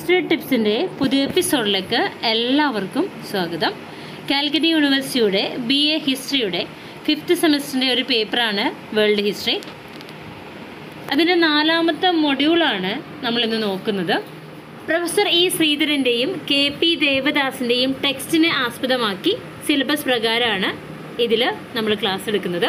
history ടിപ്സിൻ്റെ പുതിയ എപ്പിസോഡിലേക്ക് എല്ലാവർക്കും സ്വാഗതം കാലിക്കറ്റ് യൂണിവേഴ്സിറ്റിയുടെ ബി എ ഹിസ്റ്ററിയുടെ ഫിഫ്ത്ത് സെമസ്റ്ററിൻ്റെ ഒരു പേപ്പറാണ് വേൾഡ് ഹിസ്റ്ററി അതിൻ്റെ നാലാമത്തെ മൊഡ്യൂളാണ് നമ്മളിന്ന് നോക്കുന്നത് പ്രൊഫസർ ഇ ശ്രീധരൻ്റെയും കെ പി ദേവദാസിൻ്റെയും ടെക്സ്റ്റിനെ ആസ്പദമാക്കി സിലബസ് പ്രകാരമാണ് ഇതിൽ നമ്മൾ ക്ലാസ് എടുക്കുന്നത്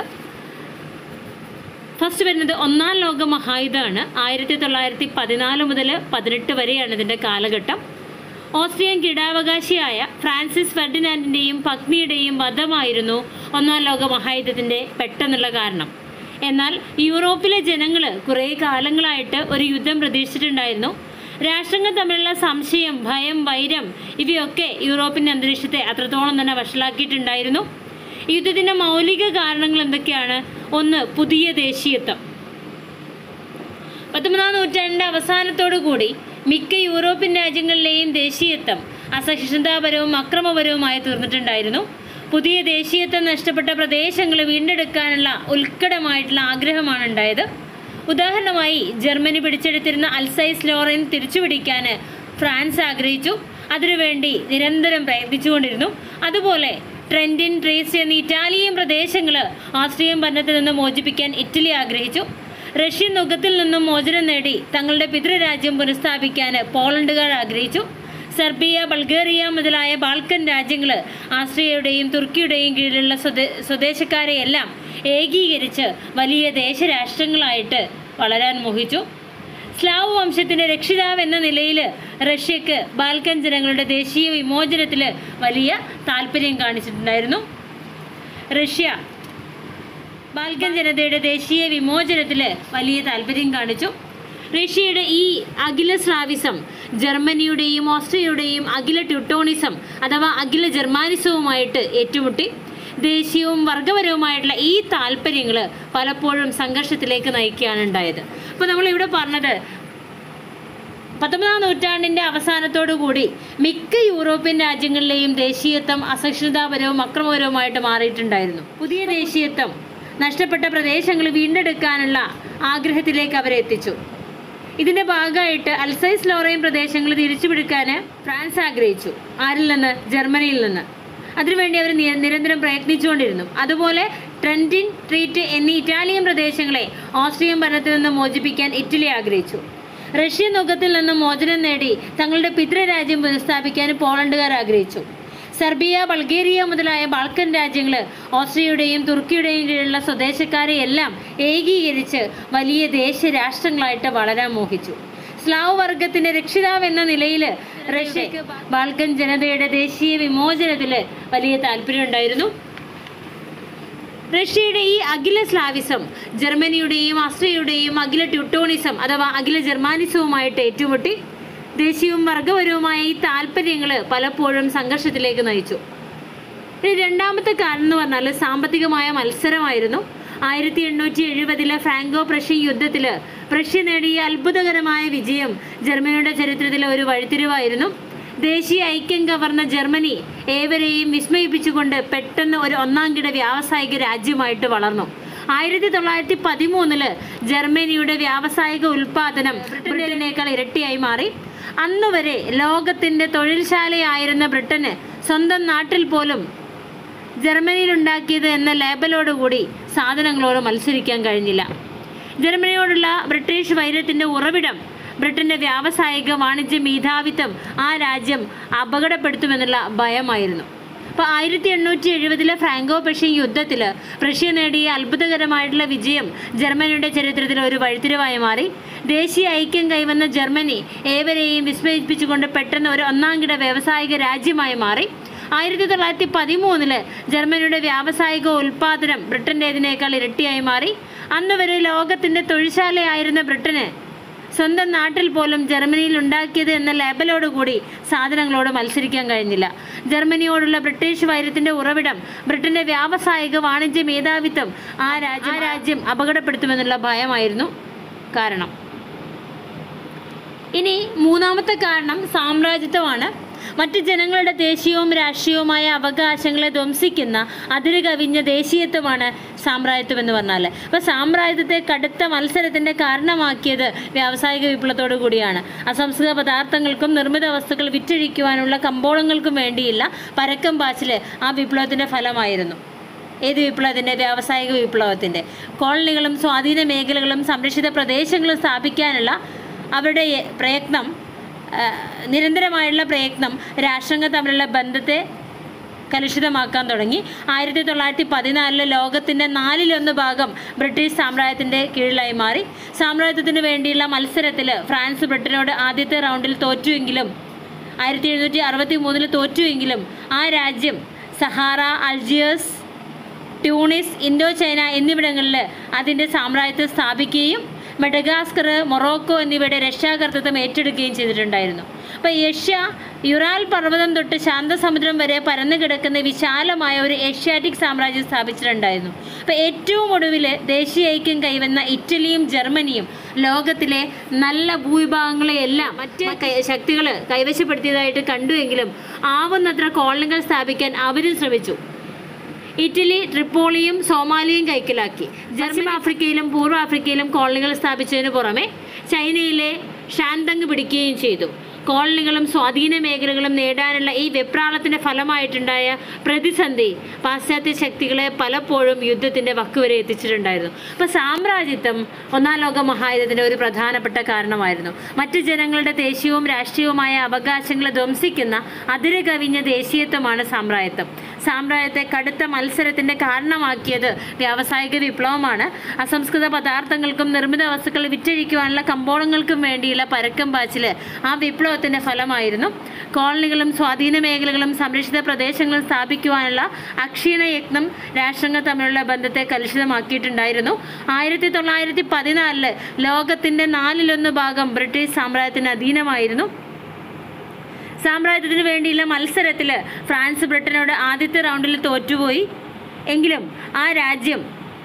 ഫസ്റ്റ് വരുന്നത് ഒന്നാം ലോക മഹായുദ്ധമാണ് ആയിരത്തി തൊള്ളായിരത്തി പതിനാല് മുതൽ പതിനെട്ട് വരെയാണ് ഇതിൻ്റെ കാലഘട്ടം ഓസ്ട്രിയൻ കിടാവകാശിയായ ഫ്രാൻസിസ് ഫെർഡിനാൻഡിൻ്റെയും പത്നിയുടെയും വധമായിരുന്നു ഒന്നാം ലോക മഹായുദ്ധത്തിൻ്റെ പെട്ടെന്നുള്ള കാരണം എന്നാൽ യൂറോപ്പിലെ ജനങ്ങൾ കുറേ കാലങ്ങളായിട്ട് ഒരു യുദ്ധം പ്രതീക്ഷിച്ചിട്ടുണ്ടായിരുന്നു രാഷ്ട്രങ്ങൾ തമ്മിലുള്ള സംശയം ഭയം വൈരം ഇവയൊക്കെ യൂറോപ്പിൻ്റെ അന്തരീക്ഷത്തെ അത്രത്തോളം തന്നെ വഷളാക്കിയിട്ടുണ്ടായിരുന്നു യുദ്ധത്തിൻ്റെ മൗലിക കാരണങ്ങൾ എന്തൊക്കെയാണ് ഒന്ന് പുതിയ ദേശീയത്വം പത്തൊമ്പതാം നൂറ്റാണ്ടിൻ്റെ അവസാനത്തോടു കൂടി മിക്ക യൂറോപ്യൻ രാജ്യങ്ങളിലെയും ദേശീയത്വം അസഹിഷ്ണുതാപരവും അക്രമപരവുമായി തീർന്നിട്ടുണ്ടായിരുന്നു പുതിയ ദേശീയത്വം നഷ്ടപ്പെട്ട പ്രദേശങ്ങൾ വീണ്ടെടുക്കാനുള്ള ഉത്കടമായിട്ടുള്ള ആഗ്രഹമാണ് ഉണ്ടായത് ഉദാഹരണമായി ജർമ്മനി പിടിച്ചെടുത്തിരുന്ന അൽസൈസ് ലോറൻ തിരിച്ചുപിടിക്കാൻ ഫ്രാൻസ് ആഗ്രഹിച്ചു അതിനുവേണ്ടി നിരന്തരം പ്രയത്നിച്ചുകൊണ്ടിരുന്നു അതുപോലെ ട്രെൻഡിൻ ട്രേസ് എന്നീ ഇറ്റാലിയൻ പ്രദേശങ്ങൾ ഓസ്ട്രിയൻ ഭരണത്തിൽ നിന്ന് മോചിപ്പിക്കാൻ ഇറ്റലി ആഗ്രഹിച്ചു റഷ്യൻ നുഖത്തിൽ നിന്നും മോചനം നേടി തങ്ങളുടെ പിതൃരാജ്യം പുനഃസ്ഥാപിക്കാൻ പോളണ്ടുകാർ ആഗ്രഹിച്ചു സെർബിയ ബൾഗേറിയ മുതലായ ബാൾക്കൻ രാജ്യങ്ങൾ ആസ്ട്രിയയുടെയും തുർക്കിയുടെയും കീഴിലുള്ള സ്വദേ സ്വദേശക്കാരെയെല്ലാം ഏകീകരിച്ച് വലിയ ദേശരാഷ്ട്രങ്ങളായിട്ട് വളരാൻ മോഹിച്ചു സ്ലാവ് വംശത്തിൻ്റെ രക്ഷിതാവ് എന്ന നിലയിൽ റഷ്യക്ക് ബാൽക്കൻ ജനങ്ങളുടെ ദേശീയ വിമോചനത്തിൽ വലിയ താല്പര്യം കാണിച്ചിട്ടുണ്ടായിരുന്നു റഷ്യ ബാൽക്കൻ ജനതയുടെ ദേശീയ വിമോചനത്തിൽ വലിയ താല്പര്യം കാണിച്ചു റഷ്യയുടെ ഈ അഖില സ്ലാവിസം ജർമ്മനിയുടെയും ഓസ്ട്രിയയുടെയും അഖില ട്യൂട്ടോണിസം അഥവാ അഖില ജർമാനിസവുമായിട്ട് ഏറ്റുമുട്ടി ദേശീയവും വർഗപരവുമായിട്ടുള്ള ഈ താല്പര്യങ്ങൾ പലപ്പോഴും സംഘർഷത്തിലേക്ക് നയിക്കുകയാണ് ഉണ്ടായത് അപ്പോൾ നമ്മളിവിടെ പറഞ്ഞത് പത്തൊമ്പതാം നൂറ്റാണ്ടിൻ്റെ അവസാനത്തോടു കൂടി മിക്ക യൂറോപ്യൻ രാജ്യങ്ങളിലെയും ദേശീയത്വം അസഹിഷ്ണുതാപരവും അക്രമപരവുമായിട്ട് മാറിയിട്ടുണ്ടായിരുന്നു പുതിയ ദേശീയത്വം നഷ്ടപ്പെട്ട പ്രദേശങ്ങൾ വീണ്ടെടുക്കാനുള്ള ആഗ്രഹത്തിലേക്ക് അവരെ എത്തിച്ചു ഇതിന്റെ ഭാഗമായിട്ട് അൽസൈസ് ലോറയും പ്രദേശങ്ങൾ തിരിച്ചുപിടിക്കാൻ ഫ്രാൻസ് ആഗ്രഹിച്ചു ആരിൽ നിന്ന് ജർമ്മനിയിൽ നിന്ന് അതിനുവേണ്ടി അവർ നി- നിരന്തരം പ്രയത്നിച്ചുകൊണ്ടിരുന്നു അതുപോലെ ട്രെൻറ്റിൻ ട്രീറ്റ് എന്നീ ഇറ്റാലിയൻ പ്രദേശങ്ങളെ ഓസ്ട്രിയൻ ഭരണത്തിൽ നിന്ന് മോചിപ്പിക്കാൻ ഇറ്റലി ആഗ്രഹിച്ചു റഷ്യൻ നുഖത്തിൽ നിന്ന് മോചനം നേടി തങ്ങളുടെ പിതൃരാജ്യം പുനഃസ്ഥാപിക്കാൻ പോളണ്ടുകാർ ആഗ്രഹിച്ചു സെർബിയ ബൾഗേറിയ മുതലായ ബാൾക്കൻ രാജ്യങ്ങൾ ഓസ്ട്രിയയുടെയും തുർക്കിയുടെയും കീഴിലുള്ള സ്വദേശക്കാരെ എല്ലാം ഏകീകരിച്ച് വലിയ ദേശരാഷ്ട്രങ്ങളായിട്ട് വളരാൻ മോഹിച്ചു സ്ലാവ് വർഗത്തിന്റെ രക്ഷിതാവ് എന്ന നിലയിൽ റഷ്യക്ക് ബാൾക്കൻ ജനതയുടെ ദേശീയ വിമോചനത്തിൽ വലിയ താല്പര്യമുണ്ടായിരുന്നു റഷ്യയുടെ ഈ അഖില സ്ലാവിസം ജർമ്മനിയുടെയും ഓസ്ട്രിയയുടെയും അഖില ട്യൂട്ടോണിസം അഥവാ അഖില ജർമാനിസവുമായിട്ട് ഏറ്റുമുട്ടി ദേശീയവും വർഗപരവുമായ ഈ താല്പര്യങ്ങൾ പലപ്പോഴും സംഘർഷത്തിലേക്ക് നയിച്ചു ഇനി രണ്ടാമത്തെ കാരണം എന്ന് പറഞ്ഞാൽ സാമ്പത്തികമായ മത്സരമായിരുന്നു ആയിരത്തി എണ്ണൂറ്റി എഴുപതിലെ ഫ്രാങ്കോ പ്രഷ്യൻ യുദ്ധത്തിൽ പ്രഷ്യ നേടിയ അത്ഭുതകരമായ വിജയം ജർമ്മനിയുടെ ചരിത്രത്തിലെ ഒരു വഴിത്തിരിവായിരുന്നു ദേശീയ ഐക്യം കവർന്ന ജർമ്മനി ഏവരെയും വിസ്മയിപ്പിച്ചുകൊണ്ട് പെട്ടെന്ന് ഒരു ഒന്നാംകിട വ്യാവസായിക രാജ്യമായിട്ട് വളർന്നു ആയിരത്തി തൊള്ളായിരത്തി പതിമൂന്നില് ജർമ്മനിയുടെ വ്യാവസായിക ഉൽപാദനം ബ്രിട്ടനേക്കാൾ ഇരട്ടിയായി മാറി അന്ന് വരെ ലോകത്തിന്റെ തൊഴിൽശാലയായിരുന്ന ബ്രിട്ടന് സ്വന്തം നാട്ടിൽ പോലും ജർമ്മനിയിൽ ഉണ്ടാക്കിയത് എന്ന ലേബലോടുകൂടി സാധനങ്ങളോട് മത്സരിക്കാൻ കഴിഞ്ഞില്ല ജർമ്മനിയോടുള്ള ബ്രിട്ടീഷ് വൈരത്തിന്റെ ഉറവിടം ബ്രിട്ടന്റെ വ്യാവസായിക വാണിജ്യ മേധാവിത്വം ആ രാജ്യം അപകടപ്പെടുത്തുമെന്നുള്ള ഭയമായിരുന്നു അപ്പോൾ ആയിരത്തി എണ്ണൂറ്റി എഴുപതിലെ ഫ്രാങ്കോ പ്രഷ്യൻ യുദ്ധത്തിൽ പ്രഷ്യ നേടിയ അത്ഭുതകരമായിട്ടുള്ള വിജയം ജർമ്മനിയുടെ ചരിത്രത്തിൽ ഒരു വഴിത്തിരിവായി മാറി ദേശീയ ഐക്യം കൈവന്ന ജർമ്മനി ഏവരെയും വിസ്മയിപ്പിച്ചുകൊണ്ട് പെട്ടെന്ന് ഒരു ഒന്നാംകിട വ്യാവസായിക രാജ്യമായി മാറി ആയിരത്തി തൊള്ളായിരത്തി പതിമൂന്നില് ജർമ്മനിയുടെ വ്യാവസായിക ഉൽപാദനം ബ്രിട്ടൻ്റേതിനേക്കാൾ ഇരട്ടിയായി മാറി അന്ന് വരെ ലോകത്തിന്റെ തൊഴിൽശാലയായിരുന്ന ബ്രിട്ടന് സ്വന്തം നാട്ടിൽ പോലും ജർമ്മനിയിൽ ഉണ്ടാക്കിയത് എന്ന ലേബലോടുകൂടി സാധനങ്ങളോട് മത്സരിക്കാൻ കഴിഞ്ഞില്ല ജർമ്മനിയോടുള്ള ബ്രിട്ടീഷ് വൈരത്തിന്റെ ഉറവിടം ബ്രിട്ടന്റെ വ്യാവസായിക വാണിജ്യ മേധാവിത്വം ആ രാജ്യം ആ രാജ്യം അപകടപ്പെടുത്തുമെന്നുള്ള ഭയമായിരുന്നു കാരണം ഇനി മൂന്നാമത്തെ കാരണം സാമ്രാജ്യത്വമാണ് മറ്റ് ജനങ്ങളുടെ ദേശീയവും രാഷ്ട്രീയവുമായ അവകാശങ്ങളെ ധ്വംസിക്കുന്ന അതിര് കവിഞ്ഞ ദേശീയത്വമാണ് സാമ്രാജ്യത്വം എന്ന് പറഞ്ഞാൽ അപ്പോൾ സാമ്രാജ്യത്വത്തെ കടുത്ത മത്സരത്തിൻ്റെ കാരണമാക്കിയത് വ്യാവസായിക വിപ്ലവത്തോടു കൂടിയാണ് അസംസ്കൃത പദാർത്ഥങ്ങൾക്കും നിർമ്മിത വസ്തുക്കൾ വിറ്റഴിക്കുവാനുള്ള കമ്പോളങ്ങൾക്കും വേണ്ടിയില്ല പരക്കം പാച്ചിൽ ആ വിപ്ലവത്തിൻ്റെ ഫലമായിരുന്നു ഏത് വിപ്ലവത്തിൻ്റെ വ്യാവസായിക വിപ്ലവത്തിൻ്റെ കോളനികളും സ്വാധീന മേഖലകളും സംരക്ഷിത പ്രദേശങ്ങളും സ്ഥാപിക്കാനുള്ള അവരുടെ പ്രയത്നം ആ, നിരന്തരമായുള്ള പ്രയത്നം രാഷ്ട്രങ്ങൾ തമ്മിലുള്ള ബന്ധത്തെ കലുഷിതമാക്കാൻ തുടങ്ങി ആയിരത്തി തൊള്ളായിരത്തി പതിനാലില് ലോകത്തിൻ്റെ നാലിലൊന്ന് ഭാഗം ബ്രിട്ടീഷ് സാമ്രാജ്യത്തിൻ്റെ കീഴിലായി മാറി സാമ്രാജ്യത്തിന് വേണ്ടിയുള്ള മത്സരത്തിൽ ഫ്രാൻസ് ബ്രിട്ടനോട് ആദ്യത്തെ റൗണ്ടിൽ തോറ്റുവെങ്കിലും ആയിരത്തി എഴുന്നൂറ്റി അറുപത്തി മൂന്നിൽ തോറ്റുവെങ്കിലും ആ രാജ്യം Sahara Algiers Tunis Indo China എന്നിവിടങ്ങളിൽ അതിൻ്റെ സാമ്രാജ്യത്വം സ്ഥാപിക്കുകയും മെഡഗാസ്കർ മൊറോക്കോ എന്നിവയുടെ രക്ഷാകർത്തൃത്വം ഏറ്റെടുക്കുകയും ചെയ്തിട്ടുണ്ടായിരുന്നു അപ്പോൾ ഏഷ്യ യുറാൽ പർവ്വതം തൊട്ട് ശാന്തസമുദ്രം വരെ പരന്നു കിടക്കുന്ന വിശാലമായ ഒരു ഏഷ്യാറ്റിക് സാമ്രാജ്യം സ്ഥാപിച്ചിട്ടുണ്ടായിരുന്നു അപ്പോൾ ഏറ്റവും ഒടുവിൽ ദേശീയ ഐക്യം കൈവന്ന ഇറ്റലിയും ജർമ്മനിയും ലോകത്തിലെ നല്ല ഭൂവിഭാഗങ്ങളെയെല്ലാം മറ്റ് ശക്തികൾ കൈവശപ്പെടുത്തിയതായിട്ട് കണ്ടുവെങ്കിലും ആവുന്നത്ര കോളനികൾ സ്ഥാപിക്കാൻ അവരും ശ്രമിച്ചു ഇറ്റലി ട്രിപ്പോളിയും സോമാലിയും കൈക്കലാക്കി പശ്ചിമ ആഫ്രിക്കയിലും പൂർവ്വ ആഫ്രിക്കയിലും കോളനികൾ സ്ഥാപിച്ചതിന് പുറമെ ചൈനയിലെ ഷാൻതങ് പിടിക്കുകയും ചെയ്തു കോളനികളും സ്വാധീന മേഖലകളും നേടാനുള്ള ഈ വെപ്രാളത്തിന്റെ ഫലമായിട്ടുണ്ടായ പ്രതിസന്ധി പാശ്ചാത്യ ശക്തികളെ പലപ്പോഴും യുദ്ധത്തിന്റെ വക്കുവരെ എത്തിച്ചിട്ടുണ്ടായിരുന്നു അപ്പോൾ സാമ്രാജ്യത്വം ഒന്നാം ലോക മഹായുദ്ധത്തിന്റെ ഒരു പ്രധാനപ്പെട്ട കാരണമായിരുന്നു മറ്റ് ജനങ്ങളുടെ ദേശീയവും രാഷ്ട്രീയവുമായ അവകാശങ്ങളെ ധ്വംസിക്കുന്ന അതിര് കവിഞ്ഞ ദേശീയത്വമാണ് സാമ്രാജ്യത്വം സാമ്രാജ്യത്തെ കടുത്ത മത്സരത്തിന്റെ കാരണമാക്കിയത് വ്യാവസായിക വിപ്ലവമാണ് അസംസ്കൃത പദാർത്ഥങ്ങൾക്കും നിർമ്മിത വസ്തുക്കൾ വിറ്റഴിക്കുവാനുള്ള കമ്പോളങ്ങൾക്കും വേണ്ടിയുള്ള പരക്കം പാച്ചിൽ ആ വിപ്ലവത്തിന്റെ ഫലമായിരുന്നു കോളനികളും സ്വാധീന മേഖലകളും സംരക്ഷിത പ്രദേശങ്ങളും സ്ഥാപിക്കുവാനുള്ള അക്ഷീണ യത്നം രാഷ്ട്രങ്ങൾ തമ്മിലുള്ള ബന്ധത്തെ കലുഷിതമാക്കിയിട്ടുണ്ടായിരുന്നു ആയിരത്തി തൊള്ളായിരത്തി പതിനാലില് ലോകത്തിന്റെ നാലിലൊന്ന് ഭാഗം ബ്രിട്ടീഷ് സാമ്രാജ്യത്തിന് അധീനമായിരുന്നു സാമ്രാജ്യത്തിന് വേണ്ടിയുള്ള മത്സരത്തിൽ ഫ്രാൻസ് ബ്രിട്ടനോട് ആദ്യത്തെ റൗണ്ടിൽ തോറ്റുപോയി എങ്കിലും ആ രാജ്യം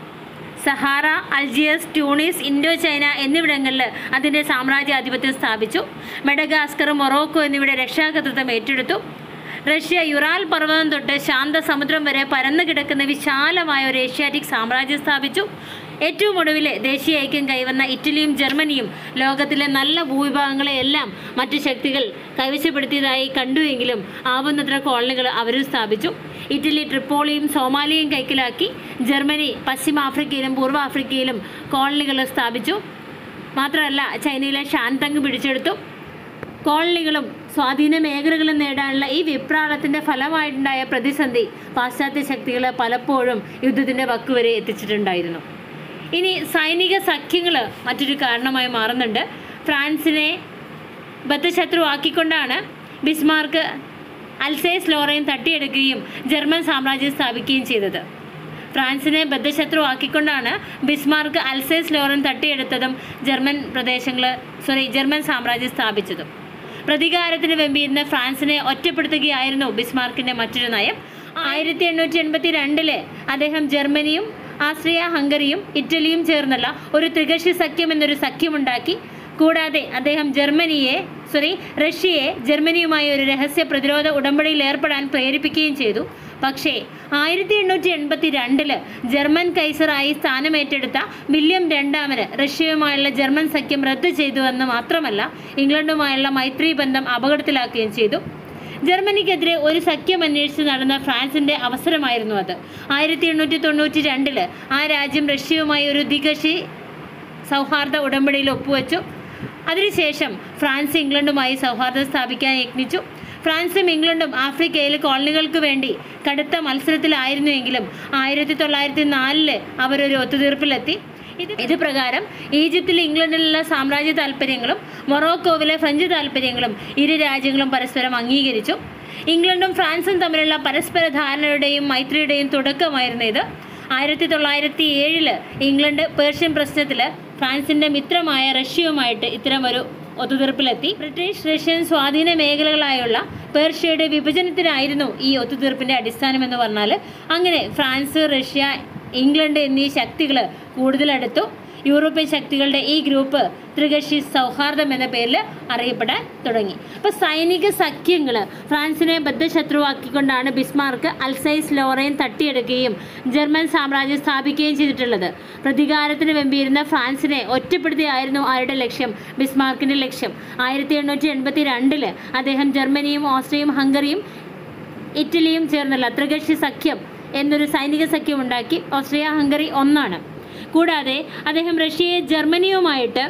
Sahara Algiers Tunis Indo China എന്നിവിടങ്ങളിൽ അതിൻ്റെ സാമ്രാജ്യാധിപത്യം സ്ഥാപിച്ചു മെഡഗാസ്കർ മൊറോക്കോ എന്നിവിടെ രക്ഷാകർതൃത്വം ഏറ്റെടുത്തു റഷ്യ യുറാൽ പർവ്വതം തൊട്ട് ശാന്ത സമുദ്രം വരെ പരന്നു കിടക്കുന്ന വിശാലമായ ഒരു ഏഷ്യാറ്റിക് സാമ്രാജ്യം സ്ഥാപിച്ചു ഏറ്റവും ഒടുവിൽ ദേശീയ ഐക്യം കൈവന്ന ഇറ്റലിയും ജർമ്മനിയും ലോകത്തിലെ നല്ല ഭൂവിഭാഗങ്ങളെയെല്ലാം മറ്റു ശക്തികൾ കൈവശപ്പെടുത്തിയതായി കണ്ടുവെങ്കിലും ആവുന്നത്ര കോളനികൾ അവരും സ്ഥാപിച്ചു ഇറ്റലി ട്രിപ്പോളിയും സോമാലിയും കൈക്കലാക്കി ജർമ്മനി പശ്ചിമ ആഫ്രിക്കയിലും പൂർവ്വ ആഫ്രിക്കയിലും കോളനികൾ സ്ഥാപിച്ചു മാത്രമല്ല ചൈനയിലെ ഷാൻതങ് പിടിച്ചെടുത്തു കോളനികളും സ്വാധീന മേഖലകളും നേടാനുള്ള ഈ വിപ്രാളത്തിന്റെ ഫലമായിട്ടുണ്ടായ പ്രതിസന്ധി പാശ്ചാത്യ ശക്തികളെ പലപ്പോഴും യുദ്ധത്തിന്റെ വക്കുവരെ എത്തിച്ചിട്ടുണ്ടായിരുന്നു ഇനി സൈനിക സഖ്യങ്ങൾ മറ്റൊരു കാരണമായി മാറുന്നുണ്ട് ഫ്രാൻസിനെ ബദ്ധശത്രുവാക്കിക്കൊണ്ടാണ് ബിസ്മാർക്ക് അൽസേസ് ലോറയും തട്ടിയെടുക്കുകയും ജർമ്മൻ സാമ്രാജ്യം സ്ഥാപിക്കുകയും ചെയ്തത് ഫ്രാൻസിനെ ബദ്ധശത്രുവാക്കിക്കൊണ്ടാണ് ബിസ്മാർക്ക് അൽസേസ് ലോറൻ തട്ടിയെടുത്തതും ജർമ്മൻ പ്രദേശങ്ങൾ സോറി ജർമ്മൻ സാമ്രാജ്യം സ്ഥാപിച്ചതും പ്രതികാരത്തിന് വെമ്പിയിരുന്ന ഫ്രാൻസിനെ ഒറ്റപ്പെടുത്തുകയായിരുന്നു ബിസ്മാർക്കിന്റെ മറ്റൊരു നയം ആയിരത്തി എണ്ണൂറ്റി എൺപത്തി രണ്ടില് അദ്ദേഹം ജർമ്മനിയും ആസ്ട്രിയ ഹംഗറിയും ഇറ്റലിയും ചേർന്നുള്ള ഒരു ത്രികക്ഷി സഖ്യം എന്നൊരു സഖ്യമുണ്ടാക്കി കൂടാതെ അദ്ദേഹം ജർമ്മനിയെ സോറി റഷ്യയെ ജർമ്മനിയുമായി ഒരു രഹസ്യ പ്രതിരോധ ഉടമ്പടിയിൽ ഏർപ്പെടാൻ പ്രേരിപ്പിക്കുകയും ചെയ്തു പക്ഷേ ആയിരത്തി എണ്ണൂറ്റി എൺപത്തി രണ്ടില് ജർമ്മൻ കൈസറായി സ്ഥാനമേറ്റെടുത്ത വില്യം രണ്ടാമന് റഷ്യയുമായുള്ള ജർമ്മൻ സഖ്യം റദ്ദ് ചെയ്തുവെന്ന് മാത്രമല്ല ഇംഗ്ലണ്ടുമായുള്ള മൈത്രി ബന്ധം അപകടത്തിലാക്കുകയും ചെയ്തു ജർമ്മനിക്കെതിരെ ഒരു സഖ്യം അന്വേഷിച്ച് നടന്ന ഫ്രാൻസിന്റെ അവസരമായിരുന്നു അത് ആയിരത്തി എണ്ണൂറ്റി തൊണ്ണൂറ്റി രണ്ടില് ആ രാജ്യം റഷ്യയുമായി ഒരു ദ്വികക്ഷി സൗഹാർദ്ദ ഉടമ്പടിയിൽ ഒപ്പുവെച്ചു അതിനുശേഷം ഫ്രാൻസ് ഇംഗ്ലണ്ടുമായി സൗഹാർദ്ദം സ്ഥാപിക്കാൻ യത്നിച്ചു ഫ്രാൻസും ഇംഗ്ലണ്ടും ആഫ്രിക്കയിൽ കോളനികൾക്ക് വേണ്ടി കടുത്ത മത്സരത്തിലായിരുന്നുവെങ്കിലും ആയിരത്തി തൊള്ളായിരത്തി നാലില് അവരൊരു ഒത്തുതീർപ്പിലെത്തി ഇത് ഇത് പ്രകാരം ഈജിപ്തിൽ ഇംഗ്ലണ്ടിലുള്ള സാമ്രാജ്യ താല്പര്യങ്ങളും മൊറോക്കോവിലെ ഫ്രഞ്ച് താല്പര്യങ്ങളും ഇരു രാജ്യങ്ങളും പരസ്പരം അംഗീകരിച്ചു ഇംഗ്ലണ്ടും ഫ്രാൻസും തമ്മിലുള്ള പരസ്പര ധാരണയുടെയും മൈത്രിയുടെയും തുടക്കമായിരുന്നു ഇത് ആയിരത്തി തൊള്ളായിരത്തി ഏഴില് ഇംഗ്ലണ്ട് പേർഷ്യൻ പ്രശ്നത്തിൽ ഫ്രാൻസിന്റെ മിത്രമായ റഷ്യയുമായിട്ട് ഇത്തരമൊരു ഒത്തുതീർപ്പിലെത്തി ബ്രിട്ടീഷ് റഷ്യൻ സ്വാധീന മേഖലകളായുള്ള പേർഷ്യയുടെ വിഭജനത്തിനായിരുന്നു ഈ ഒത്തുതീർപ്പിന്റെ അടിസ്ഥാനം എന്ന് പറഞ്ഞാൽ അങ്ങനെ ഫ്രാൻസ് റഷ്യ ഇംഗ്ലണ്ട് എന്നീ ശക്തികൾ കൂടുതലെടുത്തു യൂറോപ്യൻ ശക്തികളുടെ ഈ ഗ്രൂപ്പ് ത്രികക്ഷി സൗഹാർദ്ദം എന്ന പേരിൽ അറിയപ്പെടാൻ തുടങ്ങി അപ്പോൾ സൈനിക സഖ്യങ്ങൾ ഫ്രാൻസിനെ ബദ്ധശത്രുവാക്കിക്കൊണ്ടാണ് ബിസ്മാർക്ക് അൽസൈസ് ലോറയും തട്ടിയെടുക്കുകയും ജർമ്മൻ സാമ്രാജ്യം സ്ഥാപിക്കുകയും ചെയ്തിട്ടുള്ളത് പ്രതികാരത്തിന് വെമ്പിയിരുന്ന ഫ്രാൻസിനെ ഒറ്റപ്പെടുത്തിയായിരുന്നു ആരുടെ ലക്ഷ്യം ബിസ്മാർക്കിന്റെ ലക്ഷ്യം ആയിരത്തി എണ്ണൂറ്റി എൺപത്തി രണ്ടില് അദ്ദേഹം ജർമ്മനിയും ഓസ്ട്രിയയും ഹംഗറിയും ഇറ്റലിയും ചേർന്നുള്ള ത്രികക്ഷി സഖ്യം എന്നൊരു സൈനിക സഖ്യം ഉണ്ടാക്കി ഓസ്ട്രിയ ഹംഗറി ഒന്നാണ് കൂടാതെ അദ്ദേഹം റഷ്യയെ ജർമ്മനിയുമായിട്ട്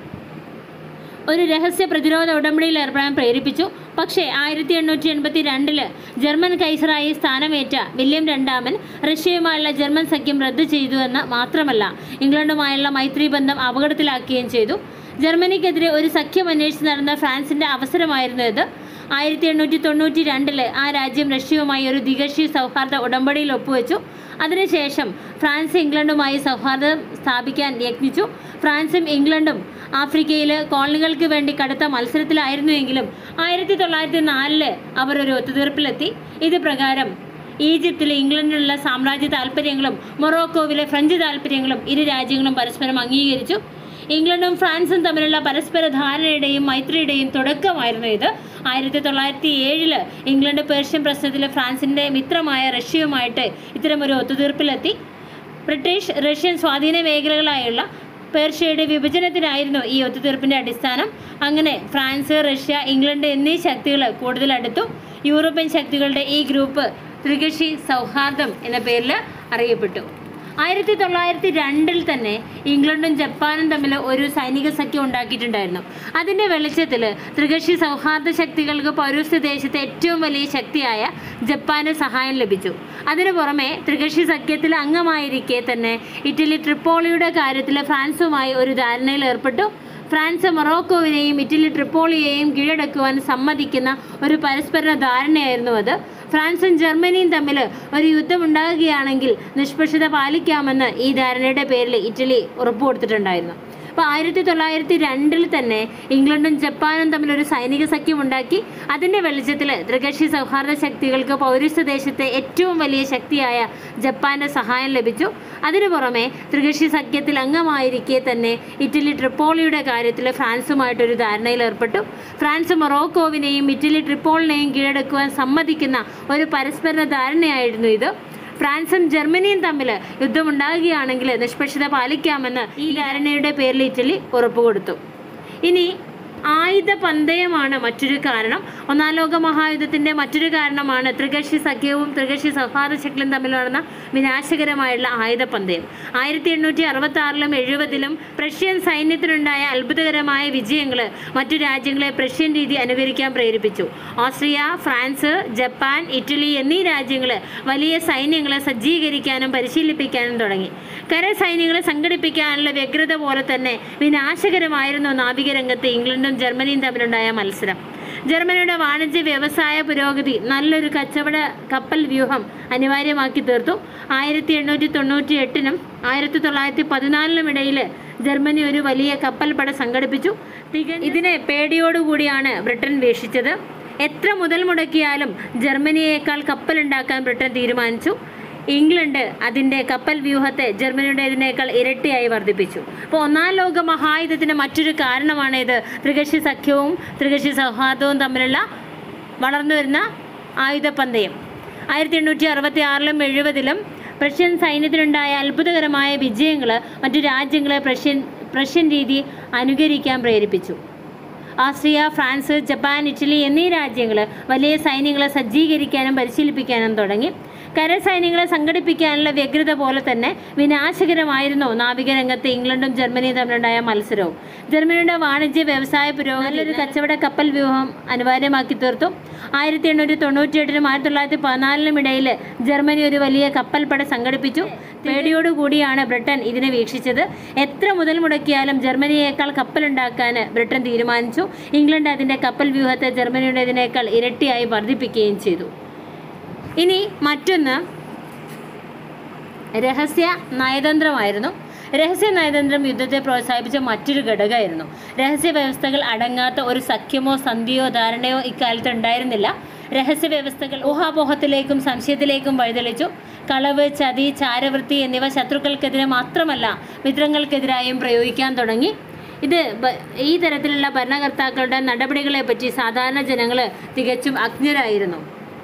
ഒരു രഹസ്യ പ്രതിരോധ ഉടമ്പടിയിൽ ഏർപ്പെടാൻ പ്രേരിപ്പിച്ചു പക്ഷേ ആയിരത്തി എണ്ണൂറ്റി എൺപത്തി രണ്ടില് ജർമ്മൻ കൈസറായി സ്ഥാനമേറ്റ വില്യം രണ്ടാമൻ റഷ്യയുമായുള്ള ജർമ്മൻ സഖ്യം റദ്ദു ചെയ്തു എന്ന് മാത്രമല്ല ഇംഗ്ലണ്ടുമായുള്ള മൈത്രി ബന്ധം അപകടത്തിലാക്കുകയും ചെയ്തു ജർമ്മനിക്കെതിരെ ഒരു സഖ്യം അന്വേഷിച്ച് നടന്ന ഫ്രാൻസിന്റെ അവസരമായിരുന്നു ഇത് ആയിരത്തി എണ്ണൂറ്റി തൊണ്ണൂറ്റി രണ്ടില് ആ രാജ്യം റഷ്യയുമായി ഒരു ദ്വികക്ഷി സൗഹാർദ്ദ ഉടമ്പടിയിൽ ഒപ്പുവെച്ചു അതിനുശേഷം ഫ്രാൻസ് ഇംഗ്ലണ്ടുമായി സൗഹാർദ്ദം സ്ഥാപിക്കാൻ യത്നിച്ചു ഫ്രാൻസും ഇംഗ്ലണ്ടും ആഫ്രിക്കയിൽ കോളനികൾക്ക് വേണ്ടി കടുത്ത മത്സരത്തിലായിരുന്നുവെങ്കിലും ആയിരത്തി തൊള്ളായിരത്തി നാലില് അവർ ഒരു ഒത്തുതീർപ്പിലെത്തി ഇത് പ്രകാരം ഈജിപ്തിലെ ഇംഗ്ലണ്ടിലുള്ള സാമ്രാജ്യ താല്പര്യങ്ങളും മൊറോക്കോവിലെ ഫ്രഞ്ച് താല്പര്യങ്ങളും ഇരു രാജ്യങ്ങളും പരസ്പരം അംഗീകരിച്ചു ഇംഗ്ലണ്ടും ഫ്രാൻസും തമ്മിലുള്ള പരസ്പര ധാരണയുടെയും മൈത്രിയുടെയും തുടക്കമായിരുന്നു ഇത് ആയിരത്തി തൊള്ളായിരത്തി ഏഴില് ഇംഗ്ലണ്ട് പേർഷ്യൻ പ്രശ്നത്തിൽ ഫ്രാൻസിന്റെ മിത്രമായ റഷ്യയുമായിട്ട് ഇത്തരമൊരു ഒത്തുതീർപ്പിലെത്തി ബ്രിട്ടീഷ് റഷ്യൻ സ്വാധീന മേഖലകളായുള്ള പേർഷ്യയുടെ വിഭജനത്തിനായിരുന്നു ഈ ഒത്തുതീർപ്പിന്റെ അടിസ്ഥാനം അങ്ങനെ ഫ്രാൻസ് റഷ്യ ഇംഗ്ലണ്ട് എന്നീ ശക്തികൾ കൂടുതൽ അടുത്തു യൂറോപ്യൻ ശക്തികളുടെ ഈ ഗ്രൂപ്പ് ത്രികക്ഷി സൗഹാർദ്ദം എന്ന പേരിൽ അറിയപ്പെട്ടു ആയിരത്തി തൊള്ളായിരത്തി രണ്ടിൽ തന്നെ ഇംഗ്ലണ്ടും ജപ്പാനും തമ്മിൽ ഒരു സൈനിക സഖ്യം ഉണ്ടാക്കിയിട്ടുണ്ടായിരുന്നു അതിൻ്റെ വെളിച്ചത്തിൽ ത്രികക്ഷി സൗഹാർദ്ദ ശക്തികൾക്ക് പൗരസ്ത്യ ദേശത്തെ ഏറ്റവും വലിയ ശക്തിയായ ജപ്പാന് സഹായം ലഭിച്ചു അതിനു പുറമെ ത്രികക്ഷി സഖ്യത്തിൽ അംഗമായിരിക്കെ തന്നെ ഇറ്റലി ട്രിപ്പോളിയുടെ കാര്യത്തിൽ ഫ്രാൻസുമായി ഒരു ധാരണയിൽ ഏർപ്പെട്ടു ഫ്രാൻസ് മൊറോക്കോവിനെയും ഇറ്റലി ട്രിപ്പോളിയെയും കീഴടക്കുവാൻ സമ്മതിക്കുന്ന ഒരു പരസ്പര ധാരണയായിരുന്നു അത് ഫ്രാൻസും ജർമ്മനിയും തമ്മിൽ ഒരു യുദ്ധം ഉണ്ടാകുകയാണെങ്കിൽ നിഷ്പക്ഷത പാലിക്കാമെന്ന് ഈ ധാരണയുടെ പേരിൽ ഇറ്റലി ഉറപ്പു കൊടുത്തിട്ടുണ്ടായിരുന്നു അപ്പോൾ ആയിരത്തി തൊള്ളായിരത്തി രണ്ടിൽ തന്നെ ഇംഗ്ലണ്ടും ജപ്പാനും തമ്മിൽ ഒരു സൈനിക സഖ്യം ഉണ്ടാക്കി അതിൻ്റെ വെളിച്ചത്തിൽ ത്രികക്ഷി സൗഹാർദ്ദ ശക്തികൾക്ക് പൗരസ്ത്യ ദേശത്തെ ഏറ്റവും വലിയ ശക്തിയായ ജപ്പാന്റെ സഹായം ലഭിച്ചു അതിനു പുറമെ ത്രികക്ഷി സഖ്യത്തിൽ അംഗമായിരിക്കെ തന്നെ ഇറ്റലി ട്രിപ്പോളിയുടെ കാര്യത്തിൽ ഫ്രാൻസുമായിട്ടൊരു ധാരണയിൽ ഏർപ്പെട്ടു ഫ്രാൻസ് മൊറോക്കോവിനെയും ഇറ്റലി ട്രിപ്പോളിനെയും കീഴടക്കുവാൻ സമ്മതിക്കുന്ന ഒരു പരസ്പര ധാരണയായിരുന്നു ഇത് ഫ്രാൻസും ജർമ്മനിയും തമ്മിൽ യുദ്ധമുണ്ടാകുകയാണെങ്കിൽ നിഷ്പക്ഷത പാലിക്കാമെന്ന് ഈ ധാരണയുടെ പേരിൽ ഇറ്റലി ഉറപ്പുകൊടുത്തു ഇനി ആയുധ പന്തയമാണ് മറ്റൊരു കാരണം ഒന്നാം ലോക മഹായുദ്ധത്തിന്റെ മറ്റൊരു കാരണമാണ് ത്രികക്ഷി സഖ്യവും ത്രികക്ഷി സൗഹാർദ്ദ ശക്തിയും തമ്മിൽ നടന്ന വിനാശകരമായുള്ള ആയുധ പന്തയം ആയിരത്തി എണ്ണൂറ്റി അറുപത്തി ആറിലും എഴുപതിലും പ്രഷ്യൻ സൈന്യത്തിനുണ്ടായ അത്ഭുതകരമായ വിജയങ്ങൾ മറ്റു രാജ്യങ്ങളെ പ്രഷ്യൻ രീതി അനുകരിക്കാൻ പ്രേരിപ്പിച്ചു ഓസ്ട്രിയ ഫ്രാൻസ് ജപ്പാൻ ഇറ്റലി എന്നീ രാജ്യങ്ങൾ വലിയ സൈന്യങ്ങളെ സജ്ജീകരിക്കാനും പരിശീലിപ്പിക്കാനും തുടങ്ങി കര സൈന്യങ്ങളെ സംഘടിപ്പിക്കാനുള്ള വ്യഗ്രത പോലെ തന്നെ വിനാശകരമായിരുന്നു നാവിക രംഗത്ത് ഇംഗ്ലണ്ടും ജർമ്മനിയും തമ്മിലുണ്ടായ മത്സരം ജർമ്മനിയുടെ വാണിജ്യ വ്യവസായ പുരോഗതി നല്ലൊരു കച്ചവട കപ്പൽ വ്യൂഹം അനിവാര്യമാക്കി തീർത്തു ആയിരത്തി എണ്ണൂറ്റി തൊണ്ണൂറ്റി എട്ടിനും ആയിരത്തി തൊള്ളായിരത്തി പതിനാലിനും ഇടയിൽ ജർമ്മനി ഒരു വലിയ കപ്പൽ പട സംഘടിപ്പിച്ചു തികഞ്ഞ ഇതിനെ പേടിയോടുകൂടിയാണ് ബ്രിട്ടൻ വീക്ഷിച്ചത് എത്ര മുതൽ മുടക്കിയാലും ജർമ്മനിയേക്കാൾ കപ്പലുണ്ടാക്കാൻ ബ്രിട്ടൻ തീരുമാനിച്ചു ഇംഗ്ലണ്ട് അതിൻ്റെ കപ്പൽ വ്യൂഹത്തെ ജർമ്മനിയുടേതിനേക്കാൾ ഇരട്ടിയായി വർദ്ധിപ്പിച്ചു അപ്പോൾ ഒന്നാം ലോക മഹായുദ്ധത്തിന് മറ്റൊരു കാരണമാണ് ഇത് ത്രികക്ഷി സഖ്യവും ത്രികക്ഷി സൗഹാർദ്ദവും തമ്മിലുള്ള വളർന്നു വരുന്ന ആയുധപന്തയം ആയിരത്തി എണ്ണൂറ്റി അറുപത്തി ആറിലും എഴുപതിലും പ്രഷ്യൻ സൈന്യത്തിനുണ്ടായ അത്ഭുതകരമായ വിജയങ്ങൾ മറ്റു രാജ്യങ്ങളെ പ്രഷ്യൻ പ്രഷ്യൻ രീതി അനുകരിക്കാൻ പ്രേരിപ്പിച്ചു ഓസ്ട്രിയ ഫ്രാൻസ് ജപ്പാൻ ഇറ്റലി എന്നീ രാജ്യങ്ങൾ വലിയ സൈന്യങ്ങളെ സജ്ജീകരിക്കാനും പരിശീലിപ്പിക്കാനും തുടങ്ങി കരസൈന്യങ്ങളെ സംഘടിപ്പിക്കാനുള്ള വ്യഗ്രത പോലെ തന്നെ വിനാശകരമായിരുന്നു നാവികരംഗത്ത് ഇംഗ്ലണ്ടും ജർമ്മനിയും തമ്മിലുണ്ടായ മത്സരവും ജർമ്മനിയുടെ വാണിജ്യ വ്യവസായ പുരോഗതി ഒരു കച്ചവട കപ്പൽ വ്യൂഹം അനിവാര്യമാക്കി തീർത്തു ആയിരത്തി എണ്ണൂറ്റി തൊണ്ണൂറ്റി എട്ടിനും ആയിരത്തി തൊള്ളായിരത്തി പതിനാലിനും ഇടയിൽ ജർമ്മനി ഒരു വലിയ കപ്പൽ പട സംഘടിപ്പിച്ചു പേടിയോടുകൂടിയാണ് ബ്രിട്ടൻ ഇതിനെ വീക്ഷിച്ചത് എത്ര മുതൽ മുടക്കിയാലും ജർമ്മനിയേക്കാൾ കപ്പലുണ്ടാക്കാൻ ബ്രിട്ടൻ തീരുമാനിച്ചു ഇംഗ്ലണ്ട് അതിൻ്റെ കപ്പൽ വ്യൂഹത്തെ ജർമ്മനിയുടേതിനേക്കാൾ ഇരട്ടിയായി വർദ്ധിപ്പിക്കുകയും ചെയ്തു ഇനി മറ്റൊന്ന് രഹസ്യ നയതന്ത്രമായിരുന്നു രഹസ്യ നയതന്ത്രം യുദ്ധത്തെ പ്രോത്സാഹിപ്പിച്ച മറ്റൊരു ഘടകമായിരുന്നു രഹസ്യ വ്യവസ്ഥകൾ അടങ്ങാത്ത ഒരു സഖ്യമോ സന്ധിയോ ധാരണയോ ഇക്കാലത്ത് ഉണ്ടായിരുന്നില്ല രഹസ്യ വ്യവസ്ഥകൾ ഊഹാപോഹത്തിലേക്കും സംശയത്തിലേക്കും വഴിതെളിച്ചു കളവ് ചതി ചാരവൃത്തി എന്നിവ ശത്രുക്കൾക്കെതിരെ മാത്രമല്ല മിത്രങ്ങൾക്കെതിരായും പ്രയോഗിക്കാൻ തുടങ്ങി ഇത് ബ- ഈ തരത്തിലുള്ള ഭരണകർത്താക്കളുടെ നടപടികളെപ്പറ്റി സാധാരണ ജനങ്ങൾ തികച്ചും അജ്ഞരായിരുന്നു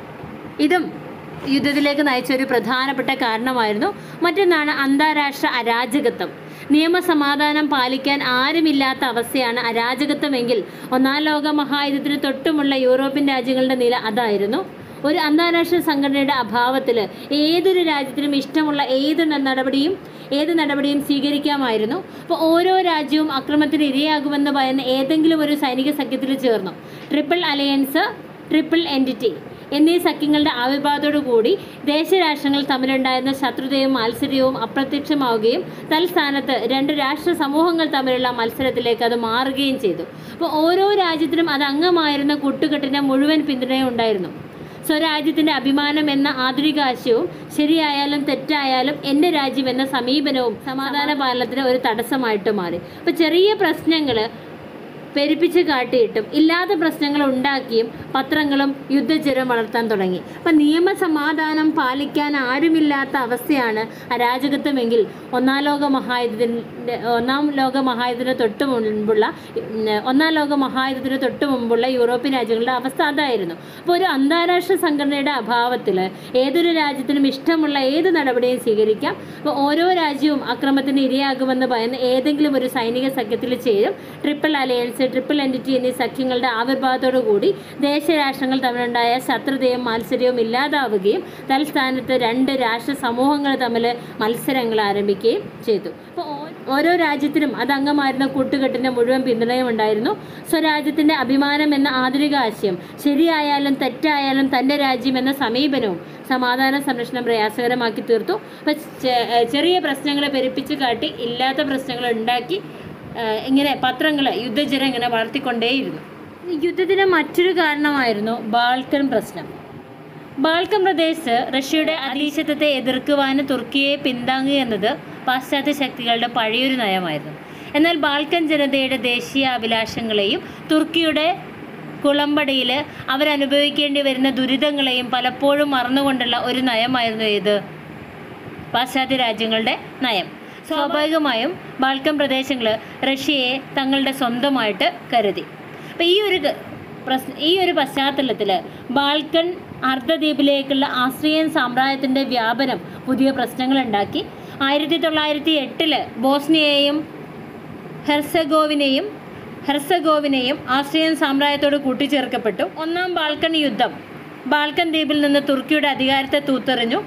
ഇതും യുദ്ധത്തിലേക്ക് നയിച്ച ഒരു പ്രധാനപ്പെട്ട കാരണമായിരുന്നു മറ്റൊന്നാണ് അന്താരാഷ്ട്ര അരാജകത്വം നിയമസമാധാനം പാലിക്കാൻ ആരുമില്ലാത്ത അവസ്ഥയാണ് അരാജകത്വമെങ്കിൽ ഒന്നാം ലോക മഹായുദ്ധത്തിന് തൊട്ടുമുള്ള യൂറോപ്യൻ രാജ്യങ്ങളുടെ നില അതായിരുന്നു ഒരു അന്താരാഷ്ട്ര സംഘടനയുടെ അഭാവത്തിൽ ഏതൊരു രാജ്യത്തിനും ഇഷ്ടമുള്ള ഏത് ന- നടപടിയും ഏത് നടപടിയും സ്വീകരിക്കാമായിരുന്നു അപ്പോൾ ഓരോ രാജ്യവും അക്രമത്തിന് ഇരയാകുമെന്ന് പറയുന്ന ഏതെങ്കിലും ഒരു സൈനിക സഖ്യത്തിൽ ചേർന്നു ട്രിപ്പിൾ അലയൻസ് ട്രിപ്പിൾ എൻറ്റിറ്റി എന്നീ സഖ്യങ്ങളുടെ ആവിർഭാവത്തോടു കൂടി ദേശരാഷ്ട്രങ്ങൾ തമ്മിലുണ്ടായിരുന്ന ശത്രുതയും മാത്സര്യവും അപ്രത്യക്ഷമാവുകയും തൽസ്ഥാനത്ത് രണ്ട് രാഷ്ട്ര സമൂഹങ്ങൾ തമ്മിലുള്ള മത്സരത്തിലേക്ക് അത് മാറുകയും ചെയ്തു അപ്പോൾ ഓരോ രാജ്യത്തിനും അത് അംഗമായിരുന്ന കൂട്ടുകെട്ടിന് മുഴുവൻ പിന്തുണയും ഉണ്ടായിരുന്നു സ്വരാജ്യത്തിൻ്റെ അഭിമാനം എന്ന ആധുനിക ആശയവും ശരിയായാലും തെറ്റായാലും എൻ്റെ രാജ്യം എന്ന സമീപനവും സമാധാന പാലനത്തിന് ഒരു തടസ്സമായിട്ട് മാറി അപ്പോൾ ചെറിയ പ്രശ്നങ്ങൾ പെരുപ്പിച്ച് കാട്ടിയിട്ടും ഇല്ലാത്ത പ്രശ്നങ്ങൾ ഉണ്ടാക്കിയും പത്രങ്ങളും യുദ്ധജ്വരം വളർത്താൻ തുടങ്ങി അപ്പം നിയമസമാധാനം പാലിക്കാൻ ആരുമില്ലാത്ത അവസ്ഥയാണ് അരാജകത്വമെങ്കിൽ ഒന്നാം ലോക മഹായുദ്ധത്തിൻ്റെ ഒന്നാം ലോക മഹായുദ്ധത്തിന് തൊട്ട് മുൻപുള്ള ഉം, ഒന്നാം ലോക മഹായുദ്ധത്തിന് തൊട്ട് മുമ്പുള്ള യൂറോപ്യൻ രാജ്യങ്ങളുടെ അവസ്ഥ അതായിരുന്നു അപ്പോൾ ഒരു അന്താരാഷ്ട്ര സംഘടനയുടെ അഭാവത്തിൽ ഏതൊരു രാജ്യത്തിനും ഇഷ്ടമുള്ള ഏത് നടപടിയും സ്വീകരിക്കാം അപ്പോൾ ഓരോ രാജ്യവും അക്രമത്തിന് ഇരയാകുമെന്ന് പറയുന്ന ഏതെങ്കിലും ഒരു സൈനിക സഖ്യത്തിൽ ചേരും ട്രിപ്പിൾ അലയൻസ് ട്രിപ്പിൾ എൻറ്റിറ്റി എന്നീ സഖ്യങ്ങളുടെ ആവിർഭാവത്തോടു കൂടി ദേശരാഷ്ട്രങ്ങൾ തമ്മിലുണ്ടായ ശത്രുതയും മത്സരവും ഇല്ലാതാവുകയും തൽസ്ഥാനത്ത് രണ്ട് രാഷ്ട്ര സമൂഹങ്ങൾ തമ്മിൽ മത്സരങ്ങൾ ആരംഭിക്കുകയും ചെയ്തു അപ്പോൾ ഓരോ രാജ്യത്തിനും അത് അംഗമായിരുന്ന കൂട്ടുകെട്ടിൻ്റെ മുഴുവൻ പിന്തുണയും ഉണ്ടായിരുന്നു സ്വരാജ്യത്തിൻ്റെ അഭിമാനം എന്ന ആധുനിക ആശയം ശരിയായാലും തെറ്റായാലും തൻ്റെ രാജ്യം എന്ന സമീപനവും സമാധാന സംരക്ഷണം പ്രയാസകരമാക്കി തീർത്തു അപ്പം ചെറിയ പ്രശ്നങ്ങളെ പെരുപ്പിച്ച് കാട്ടി ഇല്ലാത്ത പ്രശ്നങ്ങൾ ഉണ്ടാക്കി ആ, ഇങ്ങനെ പത്രങ്ങൾ യുദ്ധജനം ഇങ്ങനെ വളർത്തിക്കൊണ്ടേയിരുന്നു യുദ്ധത്തിന് മറ്റൊരു കാരണമായിരുന്നു ബാൾക്കൻ പ്രശ്നം ബാൾക്കൻ പ്രദേശത്ത് റഷ്യയുടെ അധീശത്വത്തെ എതിർക്കുവാനും തുർക്കിയെ പിന്താങ്ങുക എന്നത് പാശ്ചാത്യ ശക്തികളുടെ പഴയൊരു നയമായിരുന്നു എന്നാൽ ബാൾക്കൻ ജനതയുടെ ദേശീയ അഭിലാഷങ്ങളെയും തുർക്കിയുടെ കുളമ്പടിയിൽ അവരനുഭവിക്കേണ്ടി വരുന്ന ദുരിതങ്ങളെയും പലപ്പോഴും മറന്നുകൊണ്ടുള്ള ഒരു നയമായിരുന്നു ഇത് പാശ്ചാത്യ രാജ്യങ്ങളുടെ നയം സ്വാഭാവികമായും ബാൾക്കൻ പ്രദേശങ്ങൾ റഷ്യയെ തങ്ങളുടെ സ്വന്തമായിട്ട് കരുതി അപ്പം ഈ ഒരു ക- പ്രശ്ന ഈ ഒരു പശ്ചാത്തലത്തിൽ ബാൾക്കൻ അർദ്ധദ്വീപിലേക്കുള്ള ആസ്ട്രിയൻ സാമ്രാജ്യത്തിൻ്റെ വ്യാപനം പുതിയ പ്രശ്നങ്ങളുണ്ടാക്കി ആയിരത്തി തൊള്ളായിരത്തി എട്ടില് ബോസ്നിയയെയും ഹെർസഗോവിനെയും ഹെർസഗോവിനെയും ആസ്ട്രിയൻ സാമ്രാജ്യത്തോട് കൂട്ടിച്ചേർക്കപ്പെട്ടു ഒന്നാം ബാൾക്കൻ യുദ്ധം ബാൾക്കൻ ദ്വീപിൽ നിന്ന് തുർക്കിയുടെ അധികാരത്തെ തൂത്തെറിഞ്ഞു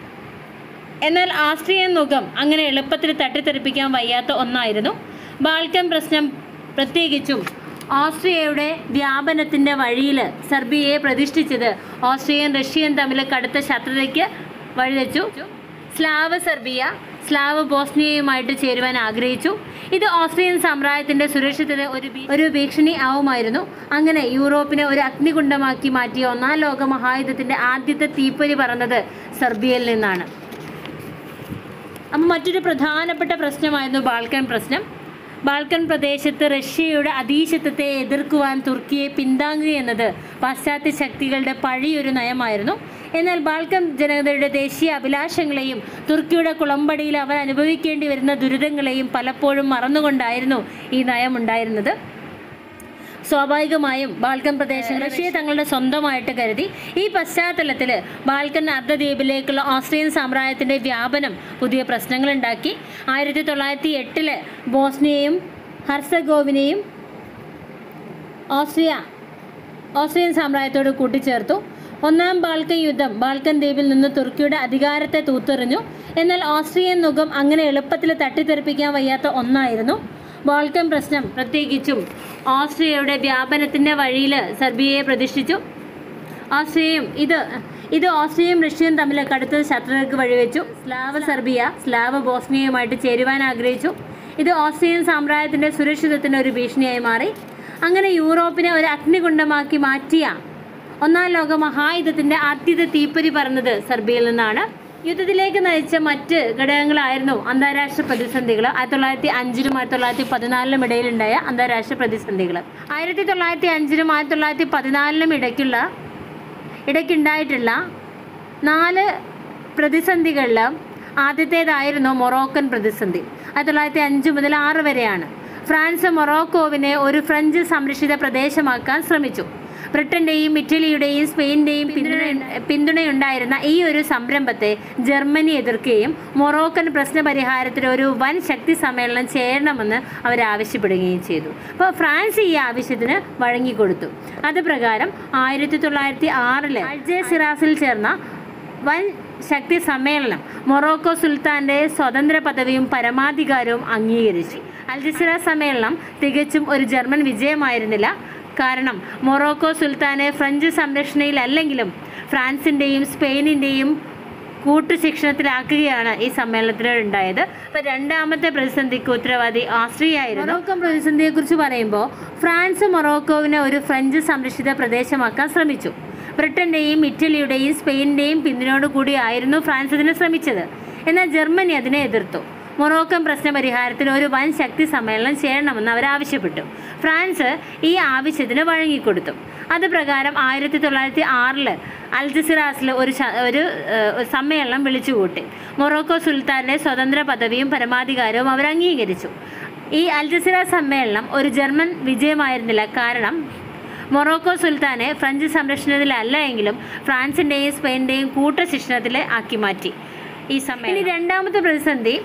എന്നാൽ ആസ്ട്രിയൻ മുഖം അങ്ങനെ എളുപ്പത്തിൽ തട്ടിത്തെറിപ്പിക്കാൻ വയ്യാത്ത ഒന്നായിരുന്നു ബാൾക്കൻ പ്രശ്നം പ്രത്യേകിച്ചും ഓസ്ട്രിയയുടെ വ്യാപനത്തിൻ്റെ വഴിയിൽ സെർബിയയെ പ്രതിഷ്ഠിച്ചത് ഓസ്ട്രിയൻ റഷ്യൻ തമ്മിൽ കടുത്ത ശത്രുതയ്ക്ക് വഴിവെച്ചു സ്ലാവ് സെർബിയ സ്ലാവ് ബോസ്നിയയുമായിട്ട് ചേരുവാൻ ആഗ്രഹിച്ചു ഇത് ഓസ്ട്രിയൻ സാമ്രാജ്യത്തിൻ്റെ സുരക്ഷിതത ഒരു ഭീ- ഒരു ഭീഷണി ആവുമായിരുന്നു അങ്ങനെ യൂറോപ്പിനെ ഒരു അഗ്നികുണ്ഡമാക്കി മാറ്റിയ ഒന്നാം ലോക മഹായുദ്ധത്തിൻ്റെ ആദ്യത്തെ തീപ്പൊരി പറന്നത് സെർബിയയിൽ നിന്നാണ് അപ്പം മറ്റൊരു പ്രധാനപ്പെട്ട പ്രശ്നമായിരുന്നു ബാൾക്കൻ പ്രശ്നം ബാൾക്കൻ പ്രദേശത്ത് റഷ്യയുടെ അധീശത്വത്തെ എതിർക്കുവാൻ തുർക്കിയെ പിന്താങ്ങുക എന്നത് പാശ്ചാത്യ ശക്തികളുടെ പഴയൊരു നയമായിരുന്നു എന്നാൽ ബാൾക്കൻ ജനതയുടെ ദേശീയ അഭിലാഷങ്ങളെയും തുർക്കിയുടെ കുളമ്പടിയിൽ അവർ അനുഭവിക്കേണ്ടി വരുന്ന ദുരിതങ്ങളെയും പലപ്പോഴും മറന്നുകൊണ്ടായിരുന്നു ഈ നയം ഉണ്ടായിരുന്നത് സ്വാഭാവികമായും ബാൾക്കൻ പ്രദേശം റഷ്യയെ തങ്ങളുടെ സ്വന്തമായിട്ട് കരുതി ഈ പശ്ചാത്തലത്തിൽ ബാൾക്കൻ അർദ്ധദ്വീപിലേക്കുള്ള ഓസ്ട്രിയൻ സാമ്രാജ്യത്തിൻ്റെ വ്യാപനം പുതിയ പ്രശ്നങ്ങളുണ്ടാക്കി ആയിരത്തി തൊള്ളായിരത്തി എട്ടില് ബോസ്നിയയും ഹർസഗോവിനെയും ഓസ്ട്രിയ ഓസ്ട്രിയൻ സാമ്രാജ്യത്തോട് കൂട്ടിച്ചേർത്തു ഒന്നാം ബാൾക്കൻ യുദ്ധം ബാൾക്കൻ ദ്വീപിൽ നിന്ന് തുർക്കിയുടെ അധികാരത്തെ തൂത്തെറിഞ്ഞു എന്നാൽ ഓസ്ട്രിയൻ മുഖം അങ്ങനെ എളുപ്പത്തിൽ തട്ടിത്തെറിപ്പിക്കാൻ വയ്യാത്ത ഒന്നായിരുന്നു ബാൾക്കൻ പ്രശ്നം പ്രത്യേകിച്ചും ഓസ്ട്രിയയുടെ വ്യാപനത്തിൻ്റെ വഴിയിൽ സെർബിയയെ പ്രതിഷ്ഠിച്ചു ഓസ്ട്രിയയും ഇത് ഇത് ഓസ്ട്രിയയും റഷ്യയും തമ്മിൽ കടുത്ത ശത്രുതയ്ക്ക് വഴിവെച്ചു സ്ലാവ് സെർബിയ സ്ലാവ് ബോസ്നിയയുമായിട്ട് ചേരുവാൻ ആഗ്രഹിച്ചു ഇത് ഓസ്ട്രിയൻ സാമ്രാജ്യത്തിൻ്റെ സുരക്ഷിതത്തിന് ഒരു ഭീഷണിയായി മാറി അങ്ങനെ യൂറോപ്പിനെ ഒരു അഗ്നികുണ്ഡമാക്കി മാറ്റിയ ഒന്നാം ലോക മഹായുദ്ധത്തിൻ്റെ ആദ്യത്തെ തീപ്പൊരി പറന്നത് സെർബിയയിൽ നിന്നാണ് യുദ്ധത്തിലേക്ക് നയിച്ച മറ്റ് ഘടകങ്ങളായിരുന്നു അന്താരാഷ്ട്ര പ്രതിസന്ധികൾ ആയിരത്തി തൊള്ളായിരത്തി അഞ്ചിനും ആയിരത്തി തൊള്ളായിരത്തി പതിനാലിനും ഇടയിലുണ്ടായ അന്താരാഷ്ട്ര പ്രതിസന്ധികൾ ആയിരത്തി തൊള്ളായിരത്തി അഞ്ചിനും ആയിരത്തി തൊള്ളായിരത്തി പതിനാലിനും ഇടയ്ക്കുള്ള ഇടയ്ക്കുണ്ടായിട്ടുള്ള നാല് പ്രതിസന്ധികളിൽ ആദ്യത്തേതായിരുന്നു മൊറോക്കൻ പ്രതിസന്ധി ആയിരത്തി തൊള്ളായിരത്തി അഞ്ച് മുതൽ ആറ് വരെയാണ് ഫ്രാൻസ് മൊറോക്കോവിനെ ഒരു ഫ്രഞ്ച് സംരക്ഷിത പ്രദേശമാക്കാൻ ശ്രമിച്ചു ബ്രിട്ടന്റെയും ഇറ്റലിയുടെയും സ്പെയിനിന്റെയും പിന്തുണ പിന്തുണയുണ്ടായിരുന്ന ഈ ഒരു സംരംഭത്തെ ജർമ്മനി എതിർക്കുകയും മൊറോക്കൻ പ്രശ്ന പരിഹാരത്തിന് ഒരു വൻ ശക്തി സമ്മേളനം ചേരണമെന്ന് അവർ ആവശ്യപ്പെടുകയും ചെയ്തു അപ്പോൾ ഫ്രാൻസ് ഈ ആവശ്യത്തിന് വഴങ്ങിക്കൊടുത്തു അത് പ്രകാരം ആയിരത്തി തൊള്ളായിരത്തി ആറില് അൽജസിറാസിൽ ചേർന്ന വൻ ശക്തി സമ്മേളനം മൊറോക്കോ സുൽത്താന്റെ സ്വതന്ത്ര പദവിയും പരമാധികാരവും അംഗീകരിച്ചു അൽജസിറ സമ്മേളനം തികച്ചും ഒരു ജർമ്മൻ വിജയമായിരുന്നില്ല കാരണം മൊറോക്കോ സുൽത്താനെ ഫ്രഞ്ച് സംരക്ഷണയിലല്ലെങ്കിലും ഫ്രാൻസിൻ്റെയും സ്പെയിനിൻ്റെയും കൂട്ടുശിക്ഷണത്തിലാക്കുകയാണ് ഈ സമ്മേളനത്തിൽ ഉണ്ടായത് അപ്പോൾ രണ്ടാമത്തെ പ്രതിസന്ധിക്ക് ഉത്തരവാദി ഓസ്ട്രിയ ആയിരുന്നു മൊറോക്കൻ പ്രതിസന്ധിയെക്കുറിച്ച് പറയുമ്പോൾ ഫ്രാൻസ് മൊറോക്കോവിനെ ഒരു ഫ്രഞ്ച് സംരക്ഷിത പ്രദേശമാക്കാൻ ശ്രമിച്ചു ബ്രിട്ടന്റെയും ഇറ്റലിയുടെയും സ്പെയിനിന്റെയും പിന്തുണയോട് കൂടിയായിരുന്നു ഫ്രാൻസ് ഇതിന് ശ്രമിച്ചത് എന്നാൽ ജർമ്മനി അതിനെ എതിർത്തു മൊറോക്കൻ പ്രശ്ന പരിഹാരത്തിന് ഒരു വൻ ശക്തി സമ്മേളനം ചെയ്യണമെന്ന് അവർ ആവശ്യപ്പെട്ടു ഫ്രാൻസ് ഈ ആവശ്യത്തിന് വഴങ്ങിക്കൊടുത്തു അത് പ്രകാരം ആയിരത്തി തൊള്ളായിരത്തി ആറില് അൽജസിറാസിൽ ഒരു ശ- ഒരു ഏഹ്, സമ്മേളനം വിളിച്ചുകൂട്ടി മൊറോക്കോ സുൽത്താന്റെ സ്വതന്ത്ര പദവിയും പരമാധികാരവും അവർ അംഗീകരിച്ചു ഈ അൽജസിറ സമ്മേളനം ഒരു ജർമ്മൻ വിജയമായിരുന്നില്ല കാരണം മൊറോക്കോ സുൽത്താനെ ഫ്രഞ്ച് സംരക്ഷണത്തിലല്ല എങ്കിലും ഫ്രാൻസിൻ്റെയും സ്പെയിനിൻ്റെയും കൂട്ടശിക്ഷണത്തിൽ ആക്കി മാറ്റി ഈ സമ്മേളനം ഇനി രണ്ടാമത്തെ പ്രതിസന്ധി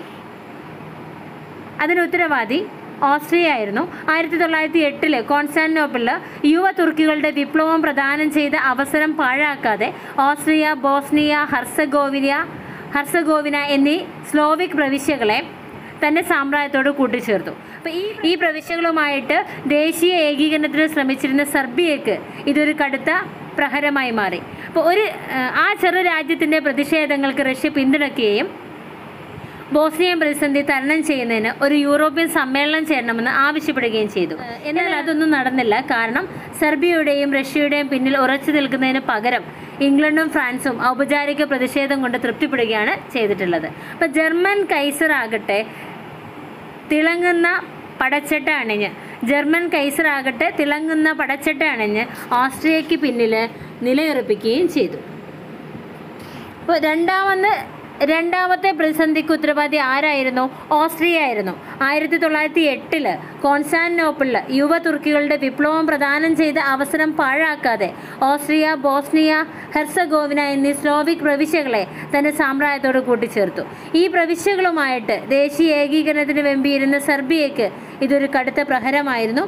അതിന് ഉത്തരവാദി ഓസ്ട്രിയ ആയിരുന്നു ആയിരത്തി തൊള്ളായിരത്തി എട്ടില് കോൺസ്റ്റാന്റിനോപ്പിളിൽ യുവ തുർക്കികളുടെ വിപ്ലവം പ്രദാനം ചെയ്ത അവസരം പാഴാക്കാതെ ഓസ്ട്രിയ ബോസ്നിയ ഹർസഗോവിന ഹർസഗോവിന എന്നീ സ്ലോവിക് പ്രവിശ്യകളെ തന്റെ സാമ്രാജ്യത്തോട് കൂട്ടിച്ചേർത്തു അപ്പോൾ ഈ ഈ പ്രവിശ്യകളുമായിട്ട് ദേശീയ ഏകീകരണത്തിന് ശ്രമിച്ചിരുന്ന സെർബിയക്ക് ഇതൊരു കടുത്ത പ്രഹരമായി മാറി അപ്പോൾ ഒരു ഏഹ്, ആ ചെറു രാജ്യത്തിൻ്റെ പ്രതിഷേധങ്ങൾക്ക് റഷ്യ പിന്തുണയ്ക്കുകയും ബോസ്നിയൻ പ്രതിസന്ധി തരണം ചെയ്യുന്നതിന് ഒരു യൂറോപ്യൻ സമ്മേളനം ചേരണമെന്ന് ആവശ്യപ്പെടുകയും ചെയ്തു എന്നാൽ അതൊന്നും നടന്നില്ല കാരണം സെർബിയയുടെയും റഷ്യയുടെയും പിന്നിൽ ഉറച്ചു നിൽക്കുന്നതിന് പകരം ഇംഗ്ലണ്ടും ഫ്രാൻസും ഔപചാരിക പ്രതിഷേധം കൊണ്ട് തൃപ്തിപ്പെടുകയാണ് ചെയ്തിട്ടുള്ളത് അപ്പോൾ ജർമ്മൻ കൈസർ ആകട്ടെ തിളങ്ങുന്ന പടച്ചട്ട അണിഞ്ഞ് ജർമ്മൻ കൈസർ ആകട്ടെ തിളങ്ങുന്ന പടച്ചട്ട അണിഞ്ഞ് ഓസ്ട്രിയയ്ക്ക് പിന്നിൽ നിലയുറപ്പിക്കുകയും ചെയ്തു അപ്പോൾ രണ്ടാമത് രണ്ടാമത്തെ പ്രതിസന്ധിക്ക് ഉത്തരവാദി ആരായിരുന്നു ഓസ്ട്രിയ ആയിരുന്നു ആയിരത്തി തൊള്ളായിരത്തി എട്ടില് കോൺസ്റ്റാന്റിനോപ്പിളിൽ യുവ തുർക്കികളുടെ വിപ്ലവം പ്രദാനം ചെയ്ത അവസരം പാഴാക്കാതെ ഓസ്ട്രിയ ബോസ്നിയ ഹെർസഗോവിന എന്നീ സ്ലോവിക് പ്രവിശ്യകളെ തന്റെ സാമ്രാജ്യത്തോട് കൂട്ടിച്ചേർത്തു ഈ പ്രവിശ്യകളുമായിട്ട് ദേശീയ ഏകീകരണത്തിന് വെമ്പിയിരുന്ന സെർബിയയ്ക്ക് ഇതൊരു കടുത്ത പ്രഹരമായിരുന്നു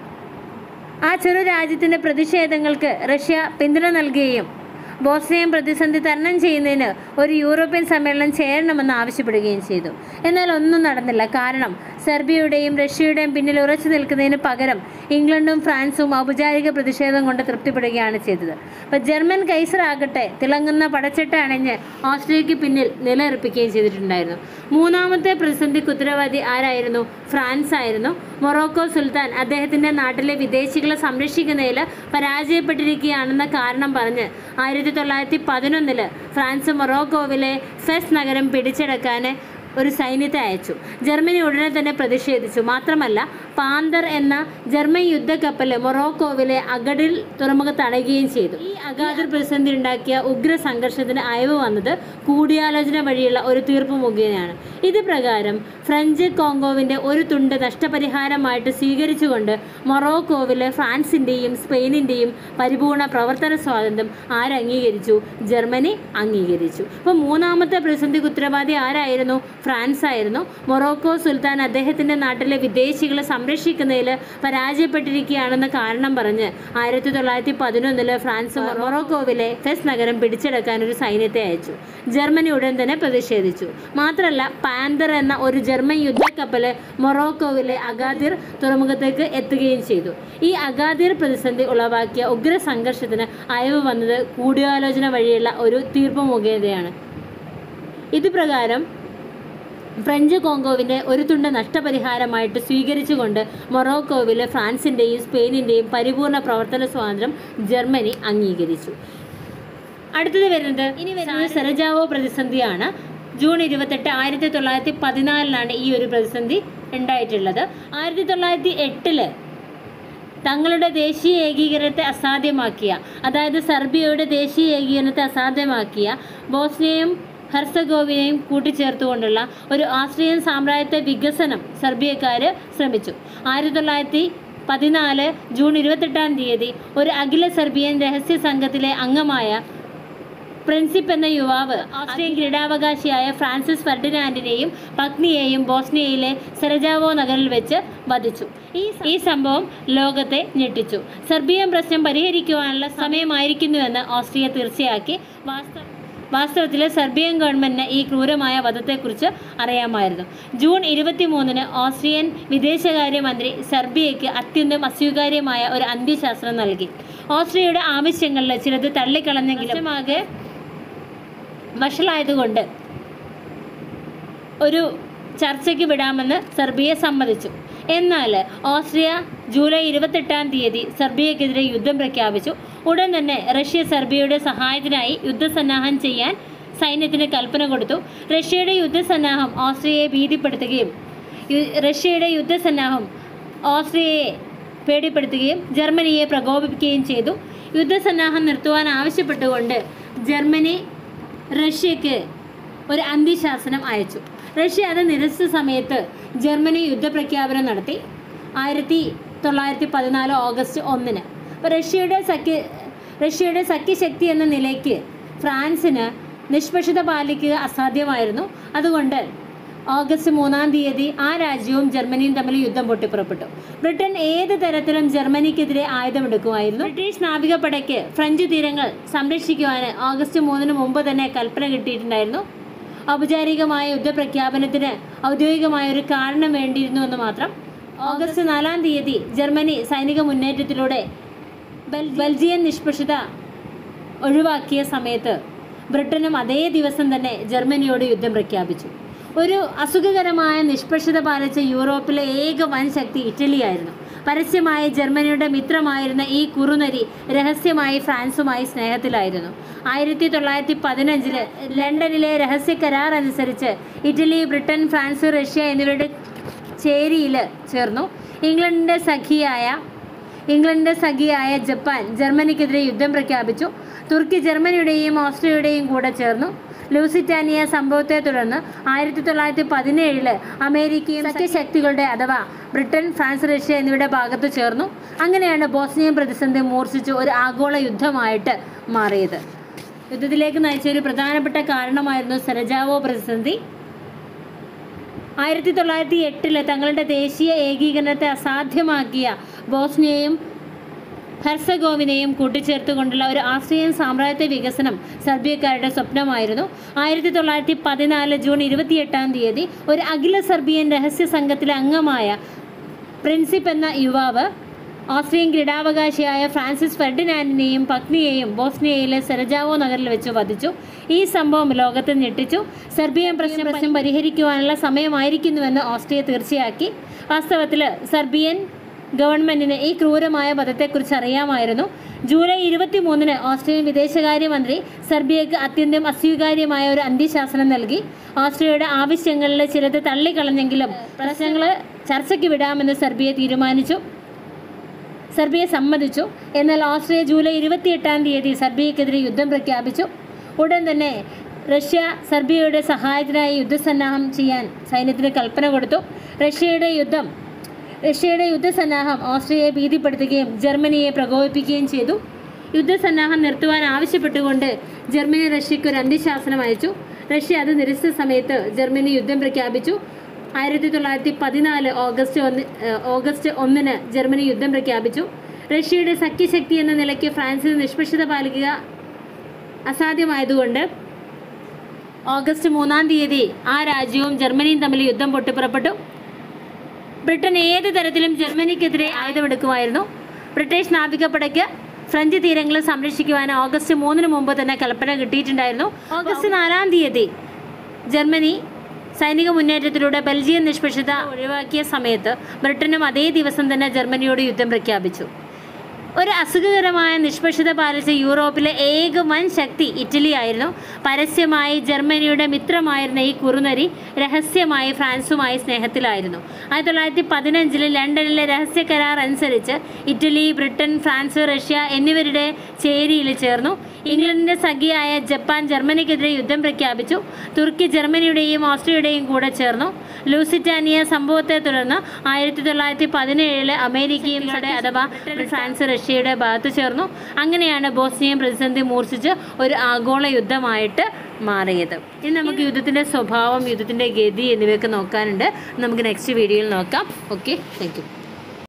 ആ ചെറു രാജ്യത്തിന്റെ പ്രതിഷേധങ്ങൾക്ക് റഷ്യ പിന്തുണ നൽകുകയും ബോസ്നിയൻ പ്രതിസന്ധി തരണം ചെയ്യുന്നതിന് ഒരു യൂറോപ്യൻ സമ്മേളനം ചേരണമെന്ന് ആവശ്യപ്പെടുകയും ചെയ്തു എന്നാൽ ഒന്നും നടന്നില്ല കാരണം സെർബിയയുടെയും റഷ്യയുടെയും പിന്നിൽ ഉറച്ചു നിൽക്കുന്നതിന് പകരം ഇംഗ്ലണ്ടും ഫ്രാൻസും ഔപചാരിക പ്രതിഷേധം കൊണ്ട് തൃപ്തിപ്പെടുകയാണ് ചെയ്തത് അപ്പോൾ ജർമ്മൻ കൈസർ ആകട്ടെ തിളങ്ങുന്ന പടച്ചട്ട അണിഞ്ഞ് ഓസ്ട്രിയയ്ക്ക് പിന്നിൽ നിലനിർപ്പിക്കുകയും ചെയ്തിട്ടുണ്ടായിരുന്നു മൂന്നാമത്തെ പ്രതിസന്ധിക്ക് ഉത്തരവാദി ആരായിരുന്നു ഫ്രാൻസ് ആയിരുന്നു മൊറോക്കോ സുൽത്താൻ അദ്ദേഹത്തിന്റെ നാട്ടിലെ വിദേശികളെ സംരക്ഷിക്കുന്നതിൽ പരാജയപ്പെട്ടിരിക്കുകയാണെന്ന കാരണം പറഞ്ഞ് ആയിരത്തി തൊള്ളായിരത്തി പതിനൊന്നില് ഫ്രാൻസ് മൊറോക്കോവിലെ ഫെസ് നഗരം പിടിച്ചെടുക്കാൻ ഒരു സൈന്യത്തെ അയച്ചു ജർമ്മനി ഉടനെ തന്നെ പ്രതിഷേധിച്ചു മാത്രമല്ല പാന്തർ എന്ന ജർമ്മൻ യുദ്ധക്കപ്പൽ മൊറോക്കോവിലെ അഗഡിൽ തുറമുഖത്ത് അടയുകയും ചെയ്തു ഈ അഗാദിർ പ്രതിസന്ധി ഉണ്ടാക്കിയ ഉഗ്ര സംഘർഷത്തിന് അയവ് വന്നത് കൂടിയാലോചന വഴിയുള്ള ഒരു തീർപ്പ് മുഖേനയാണ് ഇത് പ്രകാരം ഫ്രഞ്ച് കോങ്കോവിന്റെ ഒരു തുണ്ട് നഷ്ടപരിഹാരമായിട്ട് സ്വീകരിച്ചുകൊണ്ട് മൊറോക്കോവിലെ ഫ്രാൻസിന്റെയും സ്പെയിനിന്റെയും പരിപൂർണ പ്രവർത്തന സ്വാതന്ത്ര്യം ആരംഗീകരിച്ചു ജർമ്മനി അംഗീകരിച്ചു അപ്പോൾ മൂന്നാമത്തെ പ്രതിസന്ധിക്ക് ഉത്തരവാദി ആരായിരുന്നു ഫ്രാൻസ് ആയിരുന്നു മൊറോക്കോ സുൽത്താൻ അദ്ദേഹത്തിന്റെ നാട്ടിലെ വിദേശികളെ സംരക്ഷിക്കുന്നതിൽ പരാജയപ്പെട്ടിരിക്കുകയാണെന്ന കാരണം പറഞ്ഞ് ആയിരത്തി തൊള്ളായിരത്തി പതിനൊന്നില് ഫ്രാൻസ് മൊറോക്കോവിലെ ഫെസ് നഗരം പിടിച്ചെടുക്കാൻ ഒരു സൈന്യത്തെ അയച്ചു ജർമ്മനി ഉടൻ തന്നെ പ്രതിഷേധിച്ചു മാത്രമല്ല പാന്തർ എന്ന ഒരു ജർമ്മൻ യുദ്ധക്കപ്പല് മൊറോക്കോവിലെ അഗാദിർ തുറമുഖത്തേക്ക് എത്തുകയും ചെയ്തു ഈ അഗാദിർ പ്രതിസന്ധി ഉളവാക്കിയ ഉഗ്ര സംഘർഷത്തിന് അയവ് വന്നത് കൂടിയാലോചന വഴിയുള്ള ഒരു തീർപ്പ് മുഖേനയാണ് ഇത് പ്രകാരം ഫ്രഞ്ച് കോങ്കോവിൻ്റെ ഒരു തുണ്ട് നഷ്ടപരിഹാരമായിട്ട് സ്വീകരിച്ചുകൊണ്ട് മൊറോക്കോവിൽ ഫ്രാൻസിൻ്റെയും സ്പെയിനിൻ്റെയും പരിപൂർണ പ്രവർത്തന സ്വാതന്ത്ര്യം ജർമ്മനി അംഗീകരിച്ചു അടുത്തത് വരുന്നത് ഇനി വരുന്നത് സെറജാവോ പ്രതിസന്ധിയാണ് ജൂൺ ഇരുപത്തെട്ട് ആയിരത്തി തൊള്ളായിരത്തി പതിനാലിലാണ് ഈ ഒരു പ്രതിസന്ധി ഉണ്ടായിട്ടുള്ളത് ആയിരത്തി തൊള്ളായിരത്തി എട്ടില് തങ്ങളുടെ ദേശീയ ഏകീകരണത്തെ അസാധ്യമാക്കിയ അതായത് സെർബിയയുടെ ദേശീയ ഏകീകരണത്തെ അസാധ്യമാക്കിയ ബോസ്നിയയും ഹെർസഗോവിനയും കൂട്ടിച്ചേർത്തുകൊണ്ടുള്ള ഒരു ആസ്ട്രിയൻ സാമ്രാജ്യത്തെ വികസനം സെർബിയക്കാർ ശ്രമിച്ചു ആയിരത്തി തൊള്ളായിരത്തി പതിനാല് ജൂൺ ഇരുപത്തെട്ടാം തീയതി ഒരു അഖില സെർബിയൻ രഹസ്യ സംഘത്തിലെ അംഗമായ പ്രിൻസിപ്പ് എന്ന യുവാവ് ഓസ്ട്രിയൻ കിരീടാവകാശിയായ ഫ്രാൻസിസ് ഫെർഡിനാൻഡിനെയും പത്നിയെയും ബോസ്നിയയിലെ സെറജാവോ നഗറിൽ വെച്ച് വധിച്ചു ഈ ഈ സംഭവം ലോകത്തെ ഞെട്ടിച്ചു സെർബിയൻ പ്രശ്നം പരിഹരിക്കുവാനുള്ള സമയമായിരിക്കുന്നുവെന്ന് ഓസ്ട്രിയ തീർച്ചയാക്കി വാസ്തവ വാസ്തവത്തിൽ സെർബിയൻ ഗവൺമെന്റിന് ഈ ക്രൂരമായ വധത്തെക്കുറിച്ച് അറിയാമായിരുന്നു ജൂൺ ഇരുപത്തിമൂന്നിന് ഓസ്ട്രിയൻ വിദേശകാര്യമന്ത്രി സെർബിയയ്ക്ക് അത്യന്തം അസ്വീകാര്യമായ ഒരു അന്ത്യശാസ്ത്രം നൽകി ഓസ്ട്രിയയുടെ ആവശ്യങ്ങളിൽ ചിലത് തള്ളിക്കളഞ്ഞെങ്കിലും ആകെ വഷളായതുകൊണ്ട് ഒരു ചർച്ചയ്ക്ക് വിടാമെന്ന് സെർബിയ സമ്മതിച്ചു എന്നാൽ ഓസ്ട്രിയ ജൂലൈ ഇരുപത്തെട്ടാം തീയതി സെർബിയക്കെതിരെ യുദ്ധം പ്രഖ്യാപിച്ചു ഉടൻ തന്നെ റഷ്യ സെർബിയയുടെ സഹായത്തിനായി യുദ്ധസന്നാഹം ചെയ്യാൻ സൈന്യത്തിന് കൽപ്പന കൊടുത്തു റഷ്യയുടെ യുദ്ധസന്നാഹം ഓസ്ട്രിയയെ ഭീതിപ്പെടുത്തുകയും യു- റഷ്യയുടെ യുദ്ധസന്നാഹം ഓസ്ട്രിയയെ പേടിപ്പെടുത്തുകയും ജർമ്മനിയെ പ്രകോപിപ്പിക്കുകയും ചെയ്തു യുദ്ധസന്നാഹം നിർത്തുവാൻ ആവശ്യപ്പെട്ടുകൊണ്ട് ജർമ്മനി റഷ്യക്ക് ഒരു അന്ത്യശാസനം അയച്ചു റഷ്യ അത് നിരസിച്ച സമയത്ത് ജർമ്മനി യുദ്ധപ്രഖ്യാപനം നടത്തി ആയിരത്തി തൊള്ളായിരത്തി പതിനാല് ഓഗസ്റ്റ് ഒന്നിന് അപ്പോൾ റഷ്യയുടെ സഖ്യ റഷ്യയുടെ സഖ്യശക്തി എന്ന നിലയ്ക്ക് ഫ്രാൻസിന് നിഷ്പക്ഷത പാലിക്കുക അസാധ്യമായിരുന്നു അതുകൊണ്ട് ഓഗസ്റ്റ് മൂന്നാം തീയതി ആ രാജ്യവും ജർമ്മനിയും തമ്മിൽ യുദ്ധം പൊട്ടിപ്പുറപ്പെട്ടു ബ്രിട്ടൻ ഏത് തരത്തിലും ജർമ്മനിക്കെതിരെ ആയുധമെടുക്കുമായിരുന്നു ബ്രിട്ടീഷ് നാവികപ്പടയ്ക്ക് ഫ്രഞ്ച് തീരങ്ങൾ സംരക്ഷിക്കുവാൻ ഓഗസ്റ്റ് മൂന്നിന് മുമ്പ് തന്നെ കൽപ്പന കിട്ടിയിട്ടുണ്ടായിരുന്നു ഔപചാരികമായ യുദ്ധപ്രഖ്യാപനത്തിന് ഔദ്യോഗികമായ ഒരു കാരണം വേണ്ടിയിരുന്നു എന്ന് മാത്രം ഓഗസ്റ്റ് നാലാം തീയതി ജർമ്മനി സൈനിക മുന്നേറ്റത്തിലൂടെ ബെൽ- ബെൽജിയൻ നിഷ്പക്ഷത ഒഴിവാക്കിയ സമയത്ത് ബ്രിട്ടനും അതേ ദിവസം തന്നെ ജർമ്മനിയോട് യുദ്ധം പ്രഖ്യാപിച്ചു ഒരു അസുഖകരമായ നിഷ്പക്ഷത പാലിച്ച യൂറോപ്പിലെ ഏക വൻ ശക്തി ഇറ്റലിയായിരുന്നു പരസ്യമായി ജർമ്മനിയുടെ മിത്രമായിരുന്ന ഈ കുറുനരി രഹസ്യമായി ഫ്രാൻസുമായി സ്നേഹത്തിലായിരുന്നു ആയിരത്തി തൊള്ളായിരത്തി പതിനഞ്ചില് ലണ്ടനിലെ രഹസ്യ കരാർ അനുസരിച്ച് ഇറ്റലി ബ്രിട്ടൻ ഫ്രാൻസ് റഷ്യ എന്നിവരുടെ ചേരിയിൽ ചേർന്നു ഇംഗ്ലണ്ടിൻ്റെ സഖിയായ ഇംഗ്ലണ്ടിന്റെ സഖിയായ ജപ്പാൻ ജർമ്മനിക്കെതിരെ യുദ്ധം പ്രഖ്യാപിച്ചു തുർക്കി ജർമ്മനിയുടെയും ഓസ്ട്രിയയുടെയും കൂടെ ചേർന്നു ലൂസിറ്റാനിയ സംഭവത്തെ തുടർന്ന് ആയിരത്തി തൊള്ളായിരത്തി പതിനേഴില് അമേരിക്കയും സഖ്യശക്തികളുടെ അഥവാ ബ്രിട്ടൻ ഫ്രാൻസ് റഷ്യ എന്നിവയുടെ ഭാഗത്ത് ചേർന്നു അങ്ങനെയാണ് ബോസ്നിയൻ പ്രതിസന്ധി മൂർച്ഛിച്ച് ഒരു ആഗോള യുദ്ധമായിട്ട് മാറിയത് യുദ്ധത്തിലേക്ക് നയിച്ച ഒരു പ്രധാനപ്പെട്ട കാരണമായിരുന്നു സെരജാവോ പ്രതിസന്ധി ആയിരത്തി തൊള്ളായിരത്തി എട്ടില് തങ്ങളുടെ ദേശീയ ഏകീകരണത്തെ അസാധ്യമാക്കിയ ബോസ്നിയയും ഹെർസഗോവിനെയും കൂട്ടിച്ചേർത്തുകൊണ്ടുള്ള ഒരു ആസ്ട്രിയൻ സാമ്രാജ്യത്വ വികസനം സെർബിയക്കാരുടെ സ്വപ്നമായിരുന്നു ആയിരത്തി തൊള്ളായിരത്തി പതിനാല് ജൂൺ ഇരുപത്തിയെട്ടാം തീയതി ഒരു അഖില സെർബിയൻ രഹസ്യ സംഘത്തിലെ അംഗമായ പ്രിൻസിപ്പ് എന്ന യുവാവ് ഓസ്ട്രിയൻ ക്രീഡാവകാശിയായ ഫ്രാൻസിസ് ഫെർഡിനാൻഡിനെയും പത്നിയെയും ബോസ്നിയയിലെ സെരജാവോ നഗറിൽ വെച്ച് വധിച്ചു ഈ സംഭവം ലോകത്തെ ഞെട്ടിച്ചു സെർബിയൻ പ്രശ്നം പ്രശ്നം പരിഹരിക്കുവാനുള്ള സമയമായിരിക്കുന്നുവെന്ന് ഓസ്ട്രിയ തീർച്ചയാക്കി വാസ്തവത്തിൽ സെർബിയൻ ഗവൺമെന്റിന് ഈ ക്രൂരമായ വധത്തെക്കുറിച്ച് അറിയാമായിരുന്നു ജൂലൈ ഇരുപത്തി മൂന്നിന് ഓസ്ട്രിയൻ വിദേശകാര്യമന്ത്രി സെർബിയക്ക് അത്യന്തം അസ്വീകാര്യമായ ഒരു അന്ത്യശാസനം നൽകി ഓസ്ട്രിയയുടെ ആവശ്യങ്ങളിൽ ചിലത് തള്ളിക്കളഞ്ഞെങ്കിലും പ്രശ്നങ്ങൾ ചർച്ചയ്ക്ക് വിടാമെന്ന് സെർബിയ തീരുമാനിച്ചു സെർബിയ സമ്മതിച്ചു എന്നാൽ ഓസ്ട്രിയ ജൂലൈ ഇരുപത്തിയെട്ടാം തീയതി സെർബിയക്കെതിരെ യുദ്ധം പ്രഖ്യാപിച്ചു ഉടൻ തന്നെ റഷ്യ സെർബിയയുടെ സഹായത്തിനായി യുദ്ധസന്നാഹം ചെയ്യാൻ സൈന്യത്തിന് കൽപ്പന കൊടുത്തു റഷ്യയുടെ യുദ്ധം റഷ്യയുടെ യുദ്ധസന്നാഹം ഓസ്ട്രിയയെ ഭീതിപ്പെടുത്തുകയും ജർമ്മനിയെ പ്രകോപിപ്പിക്കുകയും ചെയ്തു യുദ്ധസന്നാഹം നിർത്തുവാൻ ആവശ്യപ്പെട്ടുകൊണ്ട് ജർമ്മനി റഷ്യയ്ക്ക് ഒരു അന്ത്യശാസനം അയച്ചു റഷ്യ അത് നിരസിച്ച സമയത്ത് ജർമ്മനി യുദ്ധം പ്രഖ്യാപിച്ചു ആയിരത്തി തൊള്ളായിരത്തി പതിനാല് ഓഗസ്റ്റ് ഒന്ന് ഏഹ് ഓഗസ്റ്റ് ഒന്നിന് ജർമ്മനി യുദ്ധം പ്രഖ്യാപിച്ചു റഷ്യയുടെ സഖ്യശക്തി എന്ന നിലയ്ക്ക് ഫ്രാൻസിന് നിഷ്പക്ഷത പാലിക്കുക അസാധ്യമായതുകൊണ്ട് ഓഗസ്റ്റ് മൂന്നാം തീയതി ആ രാജ്യവും ജർമ്മനിയും തമ്മിൽ യുദ്ധം പൊട്ടിപ്പുറപ്പെട്ടു ബ്രിട്ടൻ ഏത് തരത്തിലും ജർമ്മനിക്കെതിരെ ആയുധമെടുക്കുമായിരുന്നു ബ്രിട്ടീഷ് നാവികപ്പടയ്ക്ക് ഫ്രഞ്ച് തീരങ്ങൾ സംരക്ഷിക്കുവാൻ ഓഗസ്റ്റ് മൂന്നിന് മുമ്പ് തന്നെ കൽപ്പന കിട്ടിയിട്ടുണ്ടായിരുന്നു ഓഗസ്റ്റ് നാലാം തീയതി ജർമ്മനി സൈനിക മുന്നേറ്റത്തിലൂടെ ബെൽജിയം നിഷ്പക്ഷത ഒഴിവാക്കിയ സമയത്ത് ബ്രിട്ടനും അതേ ദിവസം തന്നെ ജർമ്മനിയോട് യുദ്ധം പ്രഖ്യാപിച്ചു ഒരു അസുഖകരമായ നിഷ്പക്ഷത പാലിച്ച യൂറോപ്പിലെ ഏക വൻ ശക്തി ഇറ്റലി ആയിരുന്നു പരസ്യമായി ജർമ്മനിയുടെ മിത്രമായിരുന്ന ഈ കുറുനരി രഹസ്യമായി ഫ്രാൻസുമായി സ്നേഹത്തിലായിരുന്നു ആയിരത്തി തൊള്ളായിരത്തി പതിനഞ്ചിൽ ലണ്ടനിലെ രഹസ്യ കരാർ അനുസരിച്ച് ഇറ്റലി ബ്രിട്ടൻ ഫ്രാൻസ് റഷ്യ എന്നിവരുടെ ചേരിയിൽ ചേർന്നു ഇംഗ്ലണ്ടിന്റെ സഖിയായ ജപ്പാൻ ജർമ്മനിക്കെതിരെ യുദ്ധം പ്രഖ്യാപിച്ചു തുർക്കി ജർമ്മനിയുടെയും ഓസ്ട്രിയയുടെയും കൂടെ ചേർന്നു ലൂസിറ്റാനിയ സംഭവത്തെ തുടർന്ന് ആയിരത്തി തൊള്ളായിരത്തി പതിനേഴില് അമേരിക്കയും സടെ അഥവാ ഫ്രാൻസ് റഷ്യയുടെ ഭാഗത്ത് ചേർന്നു അങ്ങനെയാണ് ബോസ്നിയൻ പ്രതിസന്ധി മൂർച്ഛിച്ച് ഒരു ആഗോള യുദ്ധമായിട്ട് മാറിയത് ഇനി നമുക്ക് യുദ്ധത്തിൻ്റെ സ്വഭാവം യുദ്ധത്തിൻ്റെ ഗതി എന്നിവയൊക്കെ നോക്കാനുണ്ട് നമുക്ക് നെക്സ്റ്റ് വീഡിയോയിൽ നോക്കാം ഓക്കെ താങ്ക് യു